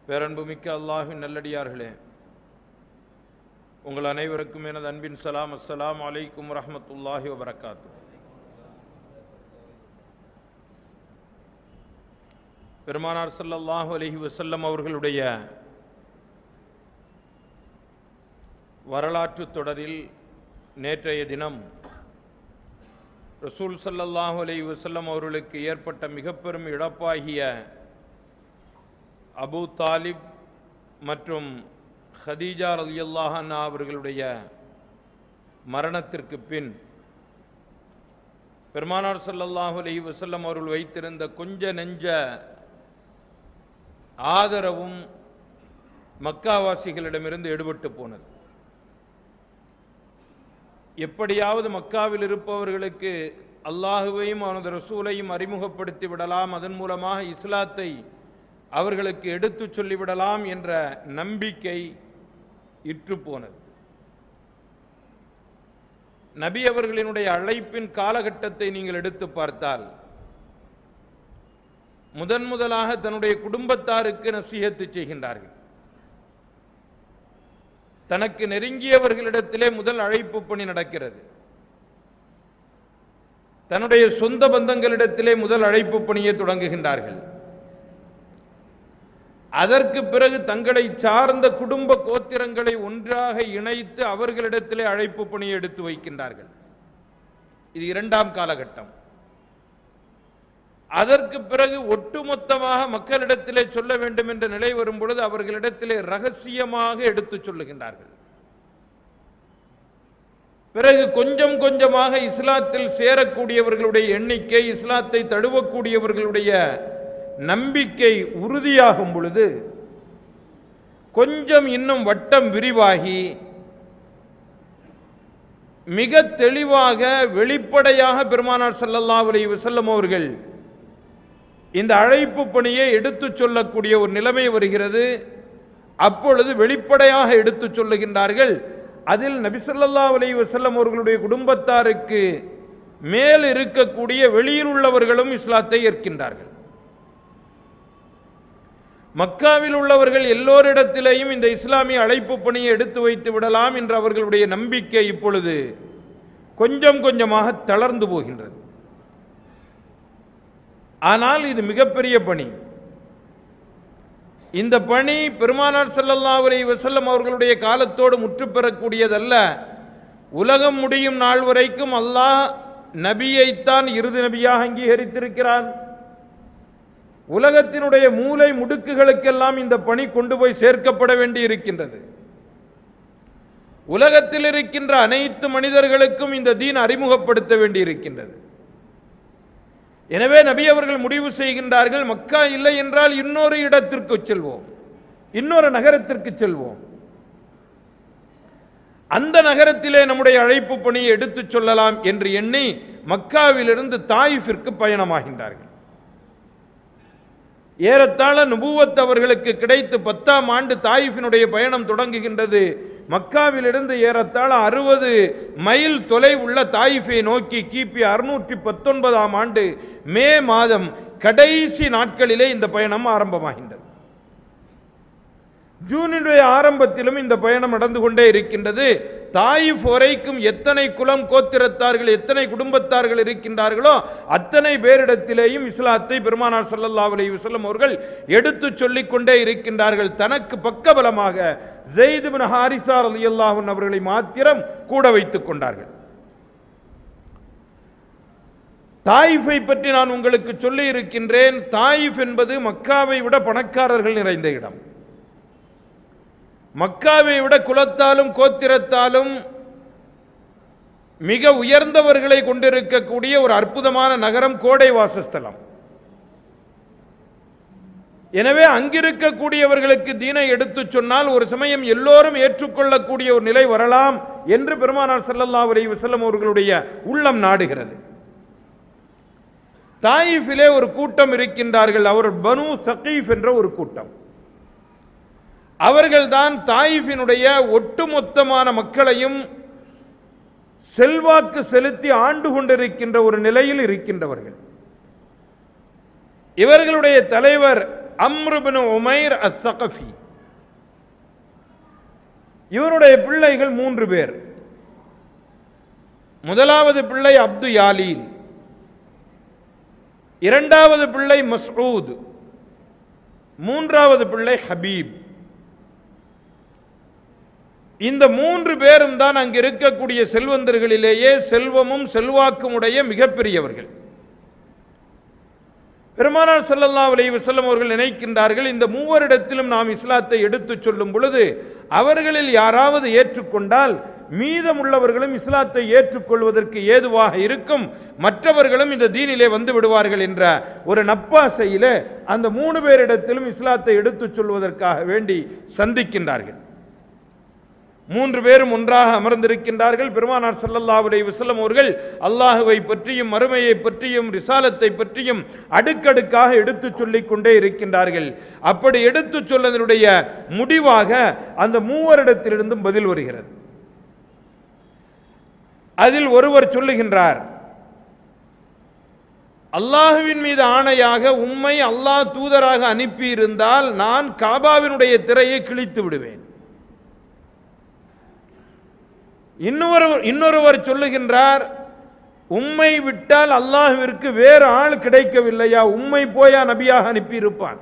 பேரன்புமிக்க அல்லாஹின் நல்லடியார்களே உங்கள் அனைவருக்கும் எனது அன்பின் சலாம் அஸ்ஸலாம் அலைக்கும் வரஹ்மத்துல்லாஹி வபரகாத்து பெருமானார் ஸல்லல்லாஹு அலைஹி வஸல்லம் அவர்களுடைய வரலாற்று தொடரில் நேற்றைய தினம் ரசூல் ஸல்லல்லாஹு அலைஹி வஸல்லம் அவர்களுக்கு ஏற்பட்ட மிக பெரும் இழப்பாகிய அபூ தாலிப் மற்றும் ஹதீஜா ரலியல்லாஹு அன்ஹா அவர்களுடைய மரணத்திற்கு பின் பெருமானார் ஸல்லல்லாஹு அலைஹி வஸல்லம் அவர்கள் வைத்திருந்த கொஞ்ச நெஞ்ச ஆதரவும் மக்காவாசிகளிடமிருந்து எடுபட்டு போனது எப்படியாவது மக்காவில் இருப்பவர்களுக்கு அல்லாஹுவையும் அவனது ரசூலையும் அறிமுகப்படுத்தி விடலாம் அதன் மூலமாக இஸ்லாத்தை அவர்களுக்கு எடுத்துச் சொல்லிவிடலாம் என்ற நம்பிக்கை இற்று போனது நபி அவர்களினுடைய அழைப்பின் காலகட்டத்தை நீங்கள் எடுத்து பார்த்தால் முதன் முதலாக தன்னுடைய குடும்பத்தாருக்கு நசீகத்து செய்கின்றார்கள் தனக்கு நெருங்கியவர்களிடத்திலே முதல் அழைப்பு பணி நடக்கிறது தன்னுடைய சொந்த பந்தங்களிடத்திலே முதல் அழைப்பு பணியை தொடங்குகின்றார்கள் அதற்கு பிறகு தங்களை சார்ந்த குடும்ப கோத்திரங்களை ஒன்றாக இணைத்து அவர்களிடத்திலே அழைப்பு பணியை எடுத்து வைக்கின்றார்கள் இது இரண்டாம் காலகட்டம் அதற்கு பிறகு ஒட்டுமொத்தமாக மக்களிடத்திலே சொல்ல வேண்டும் என்ற நிலை வரும் பொழுது அவர்களிடத்திலே ரகசியமாக எடுத்துச் சொல்லுகின்றார்கள் பிறகு கொஞ்சம் கொஞ்சமாக இஸ்லாத்தில் சேரக்கூடியவர்களுடைய எண்ணிக்கை இஸ்லாத்தை தழுவக்கூடியவர்களுடைய நம்பிக்கை உறுதியாகும் பொழுது கொஞ்சம் இன்னும் வட்டம் விரிவாகி மிக தெளிவாக வெளிப்படையாக பெருமானார் ஸல்லல்லாஹு அலைஹி வஸல்லம் அவர்கள் இந்த அழைப்பு பணியை எடுத்துச் சொல்லக்கூடிய ஒரு நிலைமை வருகிறது அப்பொழுது வெளிப்படையாக எடுத்துச் சொல்லுகின்றார்கள் அதில் நபிசல்லாஹ் அலைஹி வஸல்லம் அவர்களுடைய குடும்பத்தாருக்கு மேல் இருக்கக்கூடிய வெளியில் உள்ளவர்களும் இஸ்லாத்தை ஏற்கின்றார்கள் மக்காவில் உள்ளவர்கள் எல்லோரிடத்திலேயும் இந்த இஸ்லாமிய அழைப்பு பணியை எடுத்து வைத்து விடலாம் என்ற அவர்களுடைய நம்பிக்கை இப்பொழுது கொஞ்சம் கொஞ்சமாக தளர்ந்து போகின்றது ஆனால் இது மிகப்பெரிய பணி இந்த பணி பெருமானார் ஸல்லல்லாஹு அலைஹி வஸல்லம் அவர்களுடைய காலத்தோடு முற்று பெறக்கூடியதல்ல உலகம் முடியும் நாள் வரைக்கும் அல்லாஹ் நபியைத்தான் இறுதி நபியாக அங்கீகரித்திருக்கிறான் உலகத்தினுடைய மூலை முடுக்குகளுக்கெல்லாம் இந்த பணி கொண்டு போய் சேர்க்கப்பட வேண்டி இருக்கின்றது உலகத்தில் இருக்கின்ற அனைத்து மனிதர்களுக்கும் இந்த தீன் அறிமுகப்படுத்த வேண்டி இருக்கின்றது எனவே நபி அவர்கள் முடிவு செய்கின்றார்கள் மக்கா இல்லை என்றால் இன்னொரு இடத்திற்கு செல்வோம் இன்னொரு நகரத்திற்கு செல்வோம் அந்த நகரத்திலே நம்முடைய அழைப்பு பணியை எடுத்துச் சொல்லலாம் என்று எண்ணி மக்காவிலிருந்து தாயிஃபிற்கு பயணமாகின்றார்கள் ஏறத்தாழ நுபுவத் அவர்களுக்கு கிடைத்து பத்தாம் ஆண்டு தாயிஃபினுடைய பயணம் தொடங்குகின்றது மக்காவிலிருந்து ஏறத்தாழ அறுபது மைல் தொலைவுள்ள தாயிஃபை நோக்கி கிபி அறுநூற்றி பத்தொன்பதாம் ஆண்டு மே மாதம் கடைசி நாட்களிலே இந்த பயணம் ஆரம்பமாகின்றது ஜூனினுடைய ஆரம்பத்திலும் இந்த பயணம் நடந்து கொண்டே இருக்கின்றது தாயிஃப் வரைக்கும் எத்தனை குலம் கோத்திரத்தார்கள் எத்தனை குடும்பத்தார்கள் இருக்கின்றார்களோ அத்தனை பேரிடத்திலேயும் இஸ்லாத்தை பெருமானார் ஸல்லல்லாஹு அலைஹி வஸல்லம் அவர்கள் எடுத்துச் சொல்லிக் கொண்டே இருக்கின்றார்கள் தனக்கு பக்கபலமாக ஜெயித் பின் ஹாரிசா ரலியல்லாஹு அன்ஹு அவர்களை மாத்திரம் கூட வைத்துக் கொண்டார்கள் தாயிஃபை பற்றி நான் உங்களுக்கு சொல்லி இருக்கின்றேன் தாயிஃப் என்பது மக்காவை விட பணக்காரர்கள் நிறைந்த இடம் மக்காவை விட குலத்தாலும் கோத்திரத்தாலும் மிக உயர்ந்தவர்களை கொண்டிருக்கக்கூடிய ஒரு அற்புதமான நகரம் கோடை வாசஸ்தலம் எனவே அங்கிருக்கக்கூடியவர்களுக்கு தீனை எடுத்துச் சொன்னால் ஒரு சமயம் எல்லோரும் ஏற்றுக்கொள்ளக்கூடிய ஒரு நிலை வரலாம் என்று பெருமானார் ஸல்லல்லாஹு அலைஹி வஸல்லம் அவர்களுடைய உள்ளம் நாடுகிறது தாயிஃபிலே ஒரு கூட்டம் இருக்கின்றார்கள் அவர் பனு சகீஃப் என்ற ஒரு கூட்டம் அவர்கள்தான் தாயிஃபினுடைய ஒட்டுமொத்தமான மக்களையும் செல்வாக்கு செலுத்தி ஆண்டு கொண்டிருக்கின்ற ஒரு நிலையில் இருக்கின்றவர்கள் இவர்களுடைய தலைவர் அம்ருபின் உமைர் அத்தகஃபி இவருடைய பிள்ளைகள் மூன்று பேர் முதலாவது பிள்ளை அப்து யாலீன் இரண்டாவது பிள்ளை மஸ்ஊத் மூன்றாவது பிள்ளை ஹபீப் இந்த மூன்று பேரும் தான் அங்கு இருக்கக்கூடிய செல்வந்தர்களிலேயே செல்வமும் செல்வாக்கும் உடைய மிகப்பெரியவர்கள் பெருமானார் ஸல்லல்லாஹு அலைஹி வஸல்லம் அவர்கள் நினைக்கின்றார்கள் இந்த மூவரிடத்திலும் நாம் இஸ்லாத்தை எடுத்துச் சொல்லும் பொழுது அவர்களில் யாராவது ஏற்றுக்கொண்டால் மீதமுள்ளவர்களும் இஸ்லாத்தை ஏற்றுக்கொள்வதற்கு ஏதுவாக இருக்கும் மற்றவர்களும் இந்த தீனிலே வந்து விடுவார்கள் என்ற ஒரு நப்பாசையிலே அந்த மூணு பேரிடத்திலும் இஸ்லாத்தை எடுத்துச் சொல்வதற்காக வேண்டி சந்திக்கின்றார்கள் மூன்று பேரும் ஒன்றாக அமர்ந்திருக்கின்றார்கள் பெருமானார் ஸல்லல்லாஹு அலைஹி வஸல்லம் அவர்கள் அல்லாஹுவை பற்றியும் மறுமையை பற்றியும் ரிசாலத்தை பற்றியும் அடுக்கடுக்காக எடுத்துச் சொல்லிக் கொண்டே இருக்கின்றார்கள் அப்படி எடுத்துச் சொல்லதனுடைய முடிவாக அந்த மூவரிடத்திலிருந்தும் பதில் வருகிறது அதில் ஒருவர் சொல்லுகின்றார் அல்லாஹுவின் மீது ஆணையாக உம்மை அல்லாஹ் தூதராக அனுப்பியிருந்தால் நான் காபாவினுடைய திரையை கிழித்து விடுவேன் இன்னொரு இன்னொருவர் சொல்லுகின்றார் உம்மை விட்டால் அல்லாஹ்விற்கு வேறு ஆள் கிடைக்கவில்லையா உம்மை போயா நபியாக அனுப்பியிருப்பான்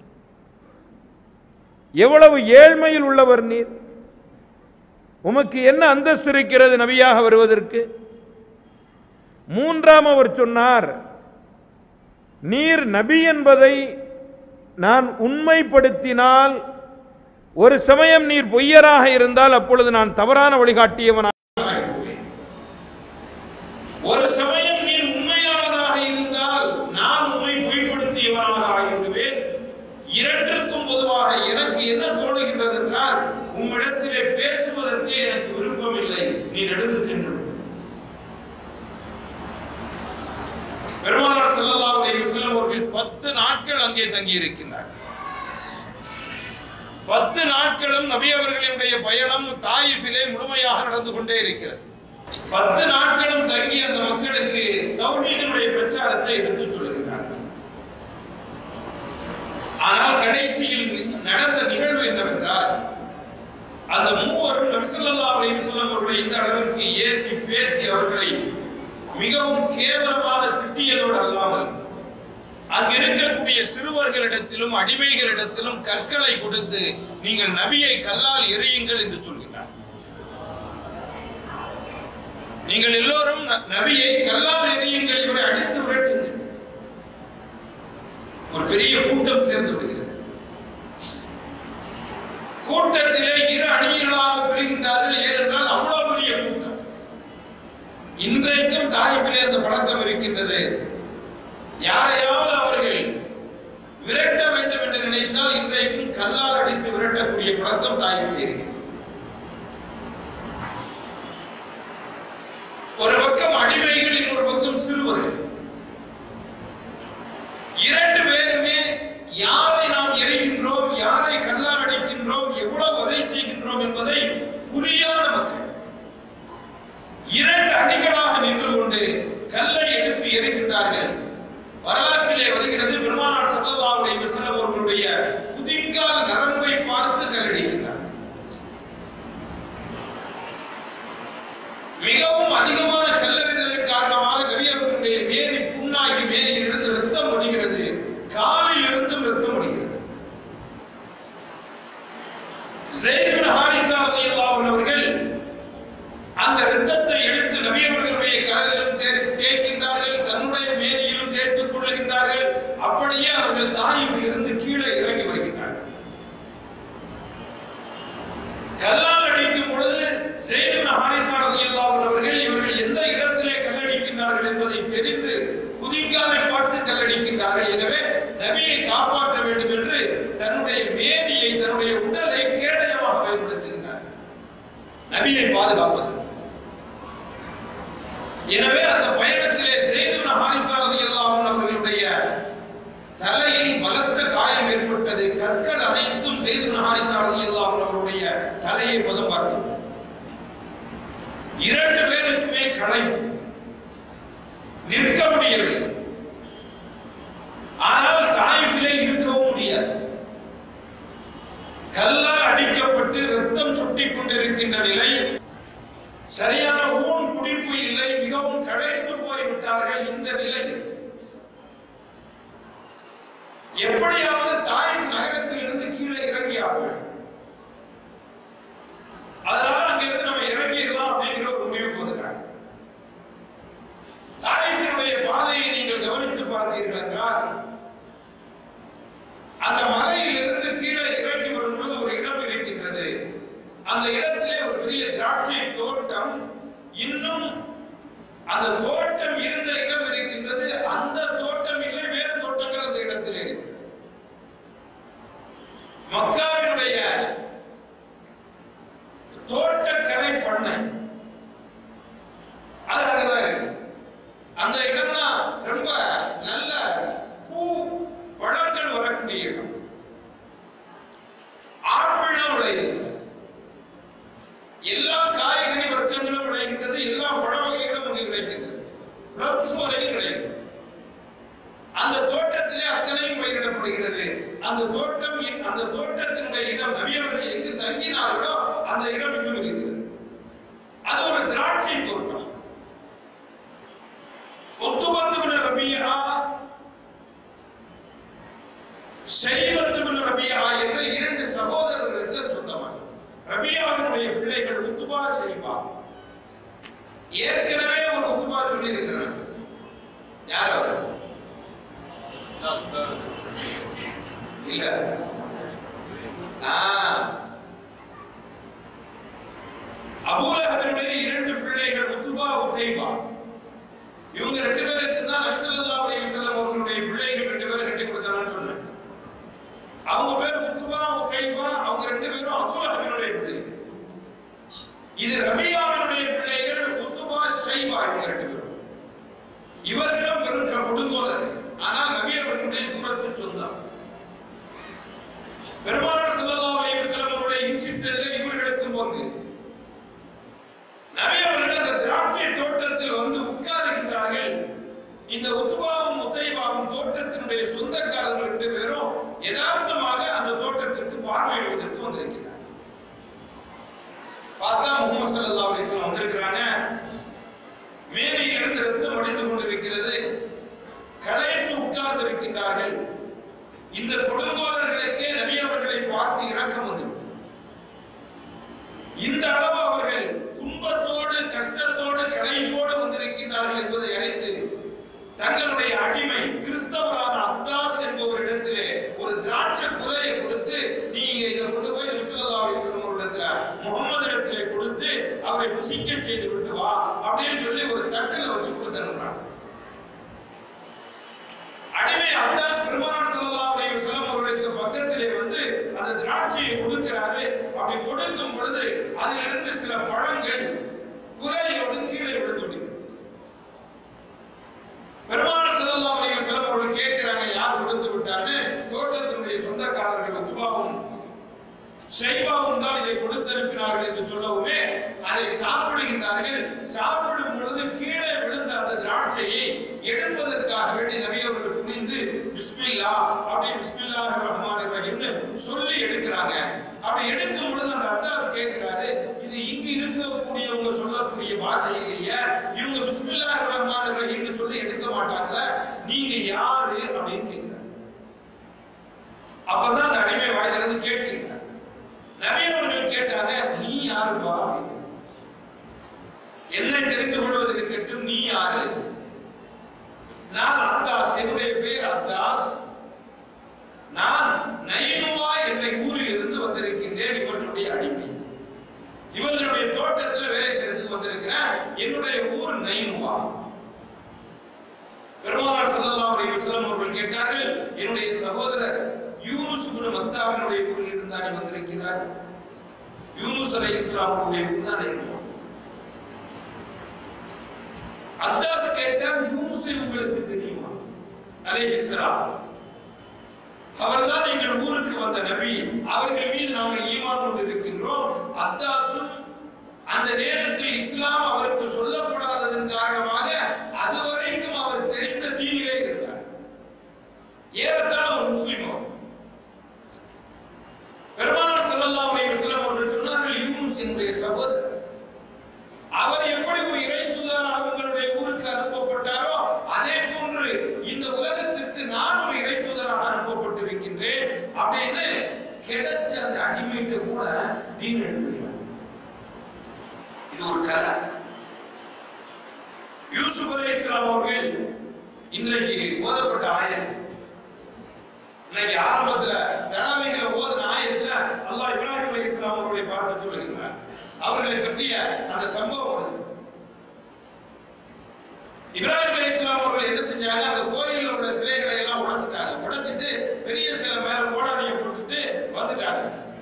எவ்வளவு ஏழ்மையில் உள்ளவர் நீர் உமக்கு என்ன அந்தஸ்து இருக்கிறது நபியாக வருவதற்கு மூன்றாம் அவர் சொன்னார் நீர் நபி என்பதை நான் உண்மைப்படுத்தினால் ஒரு சமயம் நீர் பொய்யராக இருந்தால் அப்பொழுது நான் தவறான வழிகாட்டியவனாக ஒரு சமயம் நீர் உண்மையானதாக இருந்தால் நான் உண்மை பொய்ப்படுத்தியவனாக ஆகிவிடுவேன் இரண்டிற்கும் பொதுவாக எனக்கு என்ன தோணுகின்றது என்றால் உம்மிடத்திலே பேசுவதற்கே எனக்கு விருப்பமில்லை நீ நடந்து சென்று விடு. பெருமானார் ஸல்லல்லாஹு அலைஹி வஸல்லம் அவர்கள் பத்து நாட்கள் அங்கே தங்கி இருக்கின்றார் பத்து நாட்களும் நபி அவர்களினுடைய பயணம் தாயிஃபிலே முழுமையாக நடந்து கொண்டே இருக்கிறது பத்து நாட்களும் தங்கி அந்த மக்களுக்கு தௌஹீதினுடைய பிரச்சாரத்தை எடுத்துச் சொல்லுகிறார் ஆனால் கடைசியில் நடந்த நிகழ்வு என்னவென்றால் அந்த மூவரும் நபி ஸல்லல்லாஹு அலைஹி வஸல்லம் அவர்களை இந்த அளவிற்கு ஏசி பேசி அவர்களை மிகவும் கேவலமாக திட்டியதோடு அல்லாமல் அங்கு இருக்கக்கூடிய சிறுவர்களிடத்திலும் அடிமைகளிடத்திலும் கற்களை கொடுத்து நீங்கள் நபியை கல்லால் எரியுங்கள் என்று சொல்கிறார் நீங்கள் எல்லோரும் ந- நபியை கல்லால் எரியுங்கள் இவரை அடித்து விரட்டுங்கள் ஒரு பெரிய கூட்டம் சேர்ந்து விடுகிறது கூட்டத்திலே இரு அணிகளாக பிரிகின்றார்கள் ஏனென்றால் அவ்வளவு பெரிய கூட்டம் இன்றைக்கும் தாய்ப்பிலே அந்த பழக்கம் இருக்கின்றது யாரையாவது அவர்கள் விரட்ட வேண்டும் என்று நினைத்தால் இன்றைக்கும் கல்லால் அடித்து விரட்டக்கூடிய பழக்கம் தாய்ப்பிலே இருக்கிறது ஒரு பக்கம் அடிமைகள் இன்னொரு பக்கம் சிறுவர்கள் இரண்டு பேருமே யாரை நாம் எறிகின்றோம் யாரை கல்லால் அடிக்கின்றோம் எவ்வளவு உதவி செய்கின்றோம் என்பதை புரியாத மக்கள் இரண்டு அணிகளாக நின்று கொண்டு கல்லை எடுத்து எறிகின்றார்கள் வரலாற்றிலே வருகிறது பெருமானார் ஸல்லல்லாஹு அலைஹி வஸல்லம் அவர்களுடைய குதிங்கால் நரம்பை பார்த்து கல்லடிக்கின்றார் மிகவும் அதிகமான கல்லறிதலின் காரணமாக நபி அவர்களுடைய மேனி புண்ணாகி மேனியில் இருந்து ரத்தம் ஒடுகிறது காலில் இருந்தும் ரத்தம் ஒடுகிறது ஸெய்த் இப்னு ஹாரிஸா ரலியல்லாஹு அன்ஹு அவர்கள் அந்த இரத்தத்தை எடுத்து நபி அவர்களுடைய காலிலும் தே- தேய்க்கின்றார்கள் தன்னுடைய மேனியிலும் தேய்த்துக் கொள்ளுகின்றார்கள் அப்படியே அவர்கள் தாயிப்பில் இருந்து கீழே இறங்கி வருகின்றார்கள் கல்லால் அடிக்கும் பொழுது ஸெய்த் இப்னு ஹாரிஸா ரலியல்லாஹு அன்ஹு அவர்கள் இவர்கள் எந்த இடத்திலே கல்லடிக்கின்றார்கள் என்பதை தெரிந்து குதிங்காலை பார்த்து கல்லடிக்கின்றார்கள் எனவே நபியை காப்பாற்ற வேண்டும் என்று தன்னுடைய மேனியை தன்னுடைய உடலை கேடயமாக பயன்படுத்துகின்றார் நபியை பாதுகாப்பது எனவே அந்த பயணத்திலே செய்து ஹாரிசா ரலியல்லாஹு அன்ஹு அவர்களுடைய தலையில் பலத்த காயம் ஏற்பட்டது கற்கள் அனைத்தும் செய்து ஹாரிசா ரலியல்லாஹு அன்ஹு அவருடைய தலையை பதம் பார்த்தோம் இரண்டு பேருக்குமே களைப்பு நிற்க முடியவில்லை ஆனால் தாய்ஃபிலே இருக்கவும் முடியாது கல்லால் அடிக்கப்பட்டு ரத்தம் சுட்டிக் கொண்டிருக்கின்ற நிலை சரியான ஊன் குடிப்பு இல்லை மிகவும் களைத்து போய்விட்டார்கள் இந்த நிலையில் எப்படியாவது தாயிஃப் நகரத்தில் இருந்து கீழே இறங்கியார்கள் அதனால அங்கிருந்து நம்ம இறங்கிடலாம் அப்படிங்கிற ஒரு முடிவுக்கு வந்துட்டாங்க தாயிஃபினுடைய பாதையை நீங்கள் கவனித்து பார்த்தீர்கள் என்றால் அந்த மலையிலிருந்து கீழே இறங்கி வரும்போது ஒரு இடம் இருக்கின்றது அந்த இடத்திலே ஒரு பெரிய திராட்சை தோட்டம் இன்னும் அந்த தோட்டம் இருந்த இடம் இருக்கின்றது அந்த தோட்டம் இல்லை வேறு தோட்டங்கள் அந்த இடத்தில் இருக்கு மக்காவினுடைய தோட்டக்கரை பண்ணை அது அங்கதான் இருக்கு அந்த இடம் தான் ரொம்ப நல்ல பூ பழங்கள் வரக்கூடிய இடம் ஆப்பிள்லாம் விளையுது எல்லா காய்கறி வர்க்கங்களும் விளைகின்றது எல்லா பழ வகைகளும் அங்கு கிடைக்கின்றது பிளம்ஸ் வரையும் கிடையாது அந்த தோட்டத்திலே அத்தனையும் பயிரிடப்படுகிறது அந்த தோட்டம் இன்- அந்த தோட்டத்தினுடைய இடம் நவியவர்கள் எங்கு தங்கினார்களோ அந்த இடம் இன்னும் இருக்கிறது அது ஒரு திராட்சை தோட்டம் ஒத்துபந்து ரபியா ஷைபத்து ரபியா என்ற இரண்டு சகோதரர்களுக்கு சொந்தமாக ரபியாவினுடைய பிள்ளைகள் உத்துபா ஷைபா ஏற்கனவே ஒரு உத்துபா சொல்லி இருக்கிறார் யார் அவர் இல்ல ஆ. அபூலஹபினுடைய இரண்டு பிள்ளைகள் உத்துபா உத்தைபா இவங்க ரெண்டு பேருக்கு தான் நபிசல்லா அலைஹி வஸல்லம் அவர்களுடைய பிள்ளைகள் ரெண்டு பேரும் கட்டி கொடுத்தாங்கன்னு சொன்னேன் அவங்க பேர் உத்துபா உத்தைபா அவங்க ரெண்டு பேரும் அபூலஹபினுடைய பிள்ளைகள் இது ரபியாவினுடைய பிள்ளைகள் உத்துபா ஷைபா இவங்க ரெண்டு பேரும் இவர்களும் பெரும் கொடுங்கோலர் ஆனால் நபி அவர்களுடைய தூரத்து சொந்தம் பெருமானார் ஸல்லல்லாஹு அலைஹி வஸல்லம் அவருடைய இன்சிட்டரில் இவர்களுக்கும் பங்கு நபி அவர்கள் அந்த திராட்சை தோட்டத்தில் வந்து உட்காருகின்றார்கள் இந்த உத்பாவும் முத்தைபாவும் தோட்டத்தினுடைய சொந்தக்காரர்கள் ரெண்டு பேரும் யதார்த்தமாக அந்த தோட்டத்திற்கு பார்வையிடுவதற்கு வந்திருக்கிறார் பார்த்தா முகமது ஸல்லல்லாஹு அலைஹி வஸல்லம் வந்திருக்கிறாங்க மேனியில் இருந்து ரத்தம் வடிந்து கொண்டிருக்கிறது களைத்து உட்கார்ந்து இருக்கின்றார்கள் இந்த கொடுங்கோலர்களுக்கே நபி அவர்களை பார்த்து இரக்கம் வந்தது இந்த அளவு அவர்கள் துன்பத்தோடு கஷ்டத்தோடு களைப்போடு வந்திருக்கின்றார்கள் என்பதை அறிந்து தங்களுடைய அடிமை கிறிஸ்தவரான அத்தாஸ் என்பவரிடத்திலே ஒரு திராட்சை குறையை கொடுத்து நீங்க இதை கொண்டு போய் நபிசல்லா அலிஸ்லாம் இடத்துல முகமது இடத்திலே கொடுத்து அவரை புசிக்க செய்து விட்டு வா அப்படின்னு சொல்லி ஒரு தட்டில் வச்சு கொடுத்துருந்தாங்க அடிமை அத்தாஸ் பெருமானார் ஸல்லல்லாஹு அலைஹி வஸல்லம் அவர்களுக்கு பக்கத்திலே வந்து அந்த திராட்சையை கொடுக்கிறாரு அப்படி கொடுக்கும் பொழுது அதிலிருந்து சில பழங்கள் குறையோடு கீழே விழுந்து விடுகிறது பெருமானார் ஸல்லல்லாஹு அலைஹி வஸல்லம் அவர்கள் கேட்கிறாங்க யார் கொடுத்து விட்டாரு தோட்டத்தினுடைய சொந்தக்காரர்கள் உத்துபாவும் ஷைபாவும் தான் இதை கொடுத்து அனுப்பினார்கள் என்று சொல்லவுமே அதை சாப்பிடுகின்றார்கள் சாப்பிடும் பொழுது கீழே விழுந்த அந்த திராட்சையை எடுப்பதற்காக வேண்டி நபி அவர்கள் குனிந்து பிஸ்மில்லா அப்படி பிஸ்மில்லா ரஹ்மான் ரஹீம்னு சொல்லி எடுக்கிறாங்க அப்படி எடுக்கும் பொழுது அந்த அத்தாஸ் கேட்கிறாரு இது இங்கு இருக்கக்கூடியவங்க சொல்லக்கூடிய பாஷை இல்லையே இவங்க பிஸ்மில்லா ரஹ்மான் ரஹீம்னு சொல்லி எடுக்க மாட்டாங்க நீங்க யாரு அப்படின்னு கேட்கிறாங்க அப்பதான் அந்த அடிமை வாயிலிருந்து கேட்கிறார் நபி அவர்கள் கேட்டாங்க நீ யாருப்பா அப்படின்னு. என்னை தெரிந்து கொள்வதற்கு கேட்டும் நீ யாரு நான் அத்தாஸ் என்னுடைய பேர் அத்தாஸ் நான் நைனுவா என்ற ஊரில் இருந்து வந்திருக்கின்றேன் இவர்களுடைய அடிமை இவர்களுடைய தோட்டத்தில் வேலை செய்யறதுக்கு வந்திருக்கிறேன் என்னுடைய ஊர் நைனுவா பெருமானார் ஸல்லல்லாஹு அலைஹி வஸல்லம் அவர்கள் கேட்டார்கள் என்னுடைய சகோதரர் யூனுஸ் இப்னு மத்தாவினுடைய ஊரில் இருந்தார் வந்திருக்கிறார் யூனுஸ் அலைஹிஸ்ஸலாம் அவருடைய ஊர் தான் நைனுவா அத்தாஸ் கேட்டார் யூனுஸை உங்களுக்கு தெரியுமா அலைஹிஸ்ஸலாம் அவர்தான் எங்கள் ஊருக்கு வந்த நபி அவர்கள் மீது நாங்கள் ஈமான் கொண்டிருக்கின்றோம் அத்தாசும் அந்த நேரத்தில் இஸ்லாம் அவருக்கு சொல்லப்படாததன் காரணமாக அதுவரைக்கும் அவர் தெரிந்த தீனிலே இருந்தார் ஏறத்தாழ ஒரு முஸ்லிமோ பெருமானார் சகோதரர் அவர் எப்படி ஒரு இறை தூதராக உங்களுடைய ஊருக்கு அனுப்பப்பட்டாரோ அதே போன்று இந்த உலகத்திற்கு நான் ஒரு இறை தூதராக அனுப்பப்பட்டிருக்கின்றேன் அப்படின்னு கிடைச்ச அந்த அடிமைட்டு கூட தீன் எடுத்துக்கிறார் இது ஒரு கதை யூசுப் அலி இஸ்லாம் அவர்கள் இன்றைக்கு ஓதப்பட்ட ஆயர் இன்னைக்கு ஆரம்பத்துல தராவிகளை ஓதின ஆயத்துல அல்லாஹ் இப்ராஹிம் அலி இஸ்லாம் அவர்களை பார்த்து சொல்லுகிறார் அவர்களை பற்றிய அந்த சம்பவம் வருது இப்ராஹிம் அலி இஸ்லாம் அவர்கள் என்ன செஞ்சாங்க அந்த கோயிலில் உள்ள சிலைகளை எல்லாம் உடைச்சிட்டாங்க உடைச்சிட்டு பெரிய சிலை மேல கோடாரியை போட்டுட்டு வந்துட்டாங்க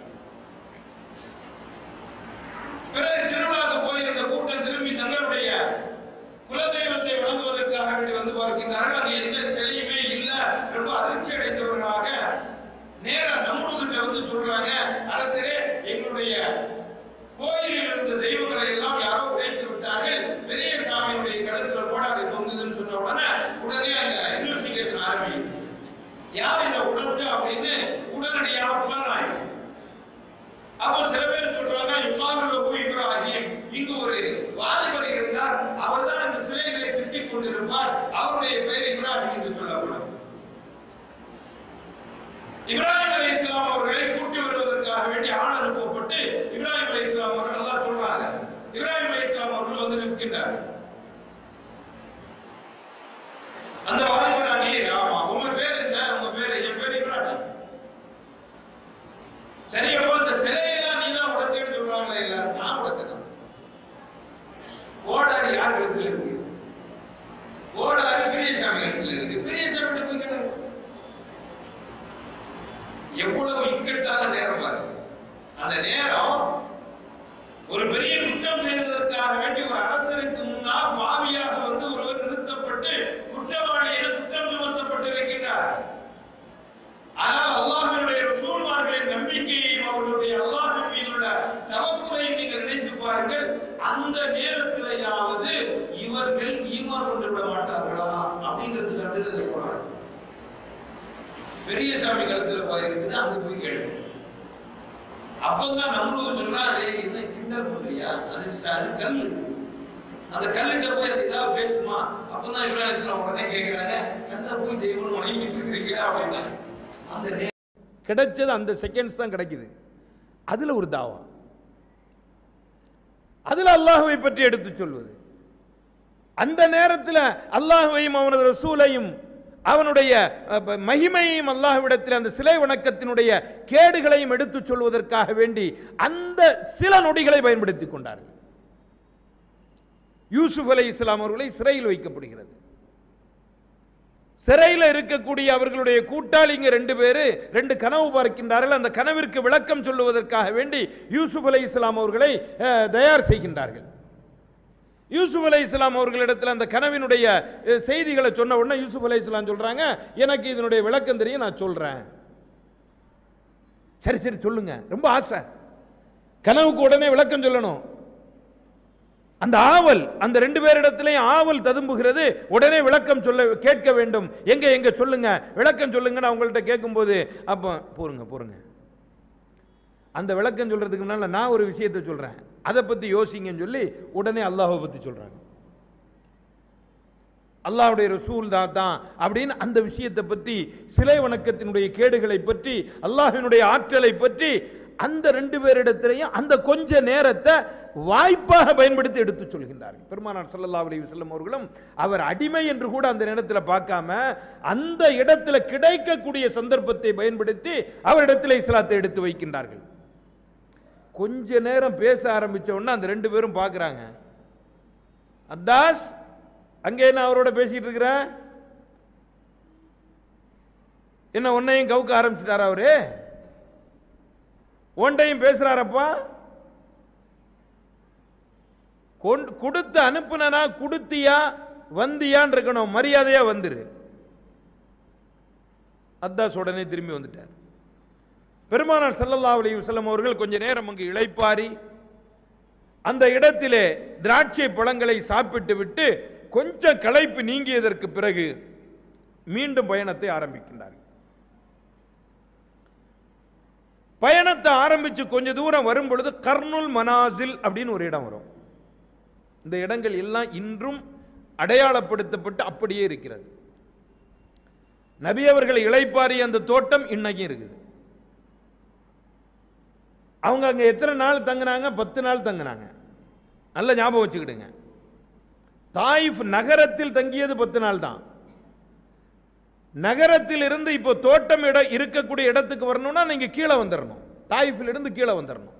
பிறகு திருவிழாக்கு போயிருந்த கூட்டம் திரும்பி தங்களுடைய குலதெய்வத்தை வணங்குவதற்காக வேண்டி வந்து பார்க்கின்றார்கள் அது எந்த சிலையுமே இல்ல ரொம்ப அதிர்ச்சி அடைந்தவர்களாக நேரா நம்மகிட்ட வந்து சொல்றாங்க அரசரே எங்களுடைய கோயிலில் இருந்த தெய்வங்களை எல்லாம் யாரோ உடைத்து விட்டார்கள் பெரிய சாமியினுடைய கழுத்துல கோடாரி தொங்குதுன்னு சொன்ன உடனே உடனே அங்க இன்வெஸ்டிகேஷன் ஆரம்பிக்குது யார் இதை உடைச்சா அப்படின்னு உடனடியாக புலனாய்வு அப்போ சில பேர் சொல்றாங்க யுகானு இப்ராஹிம் இங்கு ஒரு வாலிபர் இருந்தார் அவர்தான் இந்த சிலைகளை திட்டிக் கொண்டிருப்பார் அவருடைய பெயர் இப்ராஹிம் என்று சொல்லப்படும் இப்ராஹிம் அலி இஸ்லாம் அவர்களை கூட்டி வருவதற்காக வேண்டி ஆள் அனுப்பப்பட்டு இப்ராஹிம் அலி இஸ்லாம் அவர்கள் நல்லா சொல்றாங்க இப்ராஹிம் அலி இஸ்லாம் அவர்கள் வந்து நிற்கின்றார் அந்த வாலிபர் நீர் ஆமா உங்க பேர் என்ன உங்க பேர் என் பேர் இப்ராஹிம் சரி அப்போ அந்த சிலையெல்லாம் நீ தான் உடைச்சேன்னு சொல்றாங்களே எல்லாரும் நான் உடைச்சிட்டேன் கோடாரி யார் கழுத்துல இருக்கு கோடாரி பெரியசாமி கழுத்துல இருக்கு பெரியசாமி போய் கேளுங்க. எவ்வளவு இக்கட்டான நேரம் பாருங்க அந்த நேரம் ஒரு பெரிய குற்றம் செய்ததற்காக வேண்டி ஒரு அரசருக்கு முன்னால் பாவியாக வந்து ஒருவர் நிறுத்தப்பட்டு குற்றவாளி என குற்றம் சுமத்தப்பட்டிருக்கின்றார் ஆனால் அல்லாஹ்வினுடைய ரசூல்மார்களின் நம்பிக்கையையும் அவர்களுடைய அல்லாஹ் மீதுள்ள தவக்குறையும் நீங்கள் நினைத்து பாருங்கள் அந்த நேரத்திலேயாவது இவர்கள் ஈமான் கொண்டு விட மாட்டார்களா அப்படிங்கிறது கண்டுதல் போறாங்க பெரிய சாமி கழுத்துல போயிருக்குது அங்க போய் கேள்வி அப்பதான் நம்மளும் சொல்றா டேய் என்ன கிண்டல் பண்றியா அது ச- அது கல்லு அந்த கல்லுகிட்ட போய் அது ஏதாவது பேசுமா அப்பதான் இப்ராஹிம் இஸ்லாம் உடனே கேட்கிறாங்க கல்ல போய் தெய்வம் வணங்கிட்டு இருக்கிறீங்களா அப்படின்னா அந்த நே- கிடைச்சது அந்த செகண்ட்ஸ் தான் கிடைக்குது அதுல ஒரு தாவா அதுல அல்லாஹ்வை பற்றி எடுத்து சொல்வது அந்த நேரத்தில் அல்லாஹ்வையும் அவனது ரசூலையும் அவனுடைய அஹ், மகிமையையும் அல்லாஹ்விடத்தில் அந்த சிலை வணக்கத்தினுடைய கேடுகளையும் எடுத்துச் சொல்வதற்காக வேண்டி அந்த சில நொடிகளை பயன்படுத்திக் கொண்டார்கள் யூசுப் அலை இஸ்லாம் அவர்களை சிறையில் வைக்கப்படுகிறது சிறையில் இருக்கக்கூடிய அவர்களுடைய கூட்டாளிங்க ரெண்டு பேரு ரெண்டு கனவு பார்க்கின்றார்கள் அந்த கனவிற்கு விளக்கம் சொல்லுவதற்காக வேண்டி யூசுப் அலை இஸ்லாம் அவர்களை அஹ், தயார் செய்கின்றார்கள் யூசுப் அலை இஸ்லாம் அவர்களிடத்தில் அந்த கனவினுடைய அஹ், செய்திகளை சொன்ன உடனே யூசுப் அலை இஸ்லாம் சொல்றாங்க எனக்கு இதனுடைய விளக்கம் தெரியும் நான் சொல்றேன் சரி சரி சொல்லுங்க ரொம்ப ஆசை கனவுக்கு உடனே விளக்கம் சொல்லணும் அந்த ஆவல் அந்த ரெண்டு பேரிடத்திலையும் ஆவல் ததும்புகிறது உடனே விளக்கம் சொல்ல கேட்க வேண்டும் எங்க எங்க சொல்லுங்க விளக்கம் சொல்லுங்க நான் உங்கள்கிட்ட கேட்கும்போது அப்போ போருங்க போருங்க அந்த விளக்கம் சொல்றதுக்கு முன்னால நான் ஒரு விஷயத்தை சொல்றேன் அதை பத்தி யோசிங்கன்னு சொல்லி உடனே அல்லாஹ்வை பத்தி சொல்றாங்க அல்லாஹ்வுடைய ரசூல் தான் தான் அப்படின்னு அந்த விஷயத்தை பற்றி சிலை வணக்கத்தினுடைய கேடுகளை பற்றி அல்லாஹ்வினுடைய ஆற்றலை பற்றி அந்த ரெண்டு பேரிடத்திலையும் அந்த கொஞ்ச நேரத்தை வாய்ப்பாக பயன்படுத்தி எடுத்து சொல்கின்றார்கள் பெருமானார் ஸல்லல்லாஹு அலைஹி வஸல்லம் அவர்களும் அவர் அடிமை என்று கூட அந்த நேரத்தில் பார்க்காம அந்த இடத்துல கிடைக்கக்கூடிய சந்தர்ப்பத்தை பயன்படுத்தி அவரிடத்தில் இஸ்லாத்தை எடுத்து வைக்கின்றார்கள் கொஞ்ச நேரம் பேச ஆரம்பிச்ச உடனே அந்த ரெண்டு பேரும் பார்க்குறாங்க அத்தாஸ் அங்கே என்ன அவரோட பேசிட்டு இருக்கிற என்ன உன்னையும் கவுக்க ஆரம்பிச்சிட்டாரா அவரு உன்டையும் பேசுறாரப்பா கொண்டு கொடுத்து அனுப்புனா கொடுத்தியா வந்தியான்னு இருக்கணும் மரியாதையா வந்துரு அத்தாஸ் உடனே திரும்பி வந்துட்டார் பெருமானார் ஸல்லல்லாஹு அலைஹி வஸல்லம் அவர்கள் கொஞ்ச நேரம் அங்கு இளைப்பாரி அந்த இடத்திலே திராட்சை பழங்களை சாப்பிட்டு விட்டு கொஞ்சம் களைப்பு நீங்கியதற்கு பிறகு மீண்டும் பயணத்தை ஆரம்பிக்கின்றார்கள் பயணத்தை ஆரம்பிச்சு கொஞ்ச தூரம் வரும் பொழுது கர்னுல் மனாசில் அப்படின்னு ஒரு இடம் வரும் இந்த இடங்கள் எல்லாம் இன்றும் அடையாளப்படுத்தப்பட்டு அப்படியே இருக்கிறது நபி அவர்கள் இளைப்பாறிய அந்த தோட்டம் இன்னைக்கும் இருக்குது அவங்க அங்க எத்தனை நாள் தங்கினாங்க பத்து நாள் தங்கினாங்க நல்ல ஞாபகம் வச்சுக்கிடுங்க தாயிஃப் நகரத்தில் தங்கியது பத்து நாள் தான் நகரத்தில் இருந்து இப்போ தோட்டம் இடம் இருக்கக்கூடிய இடத்துக்கு வரணும்னா நீங்க கீழே வந்துடணும் தாயிஃபில் இருந்து கீழே வந்துடணும்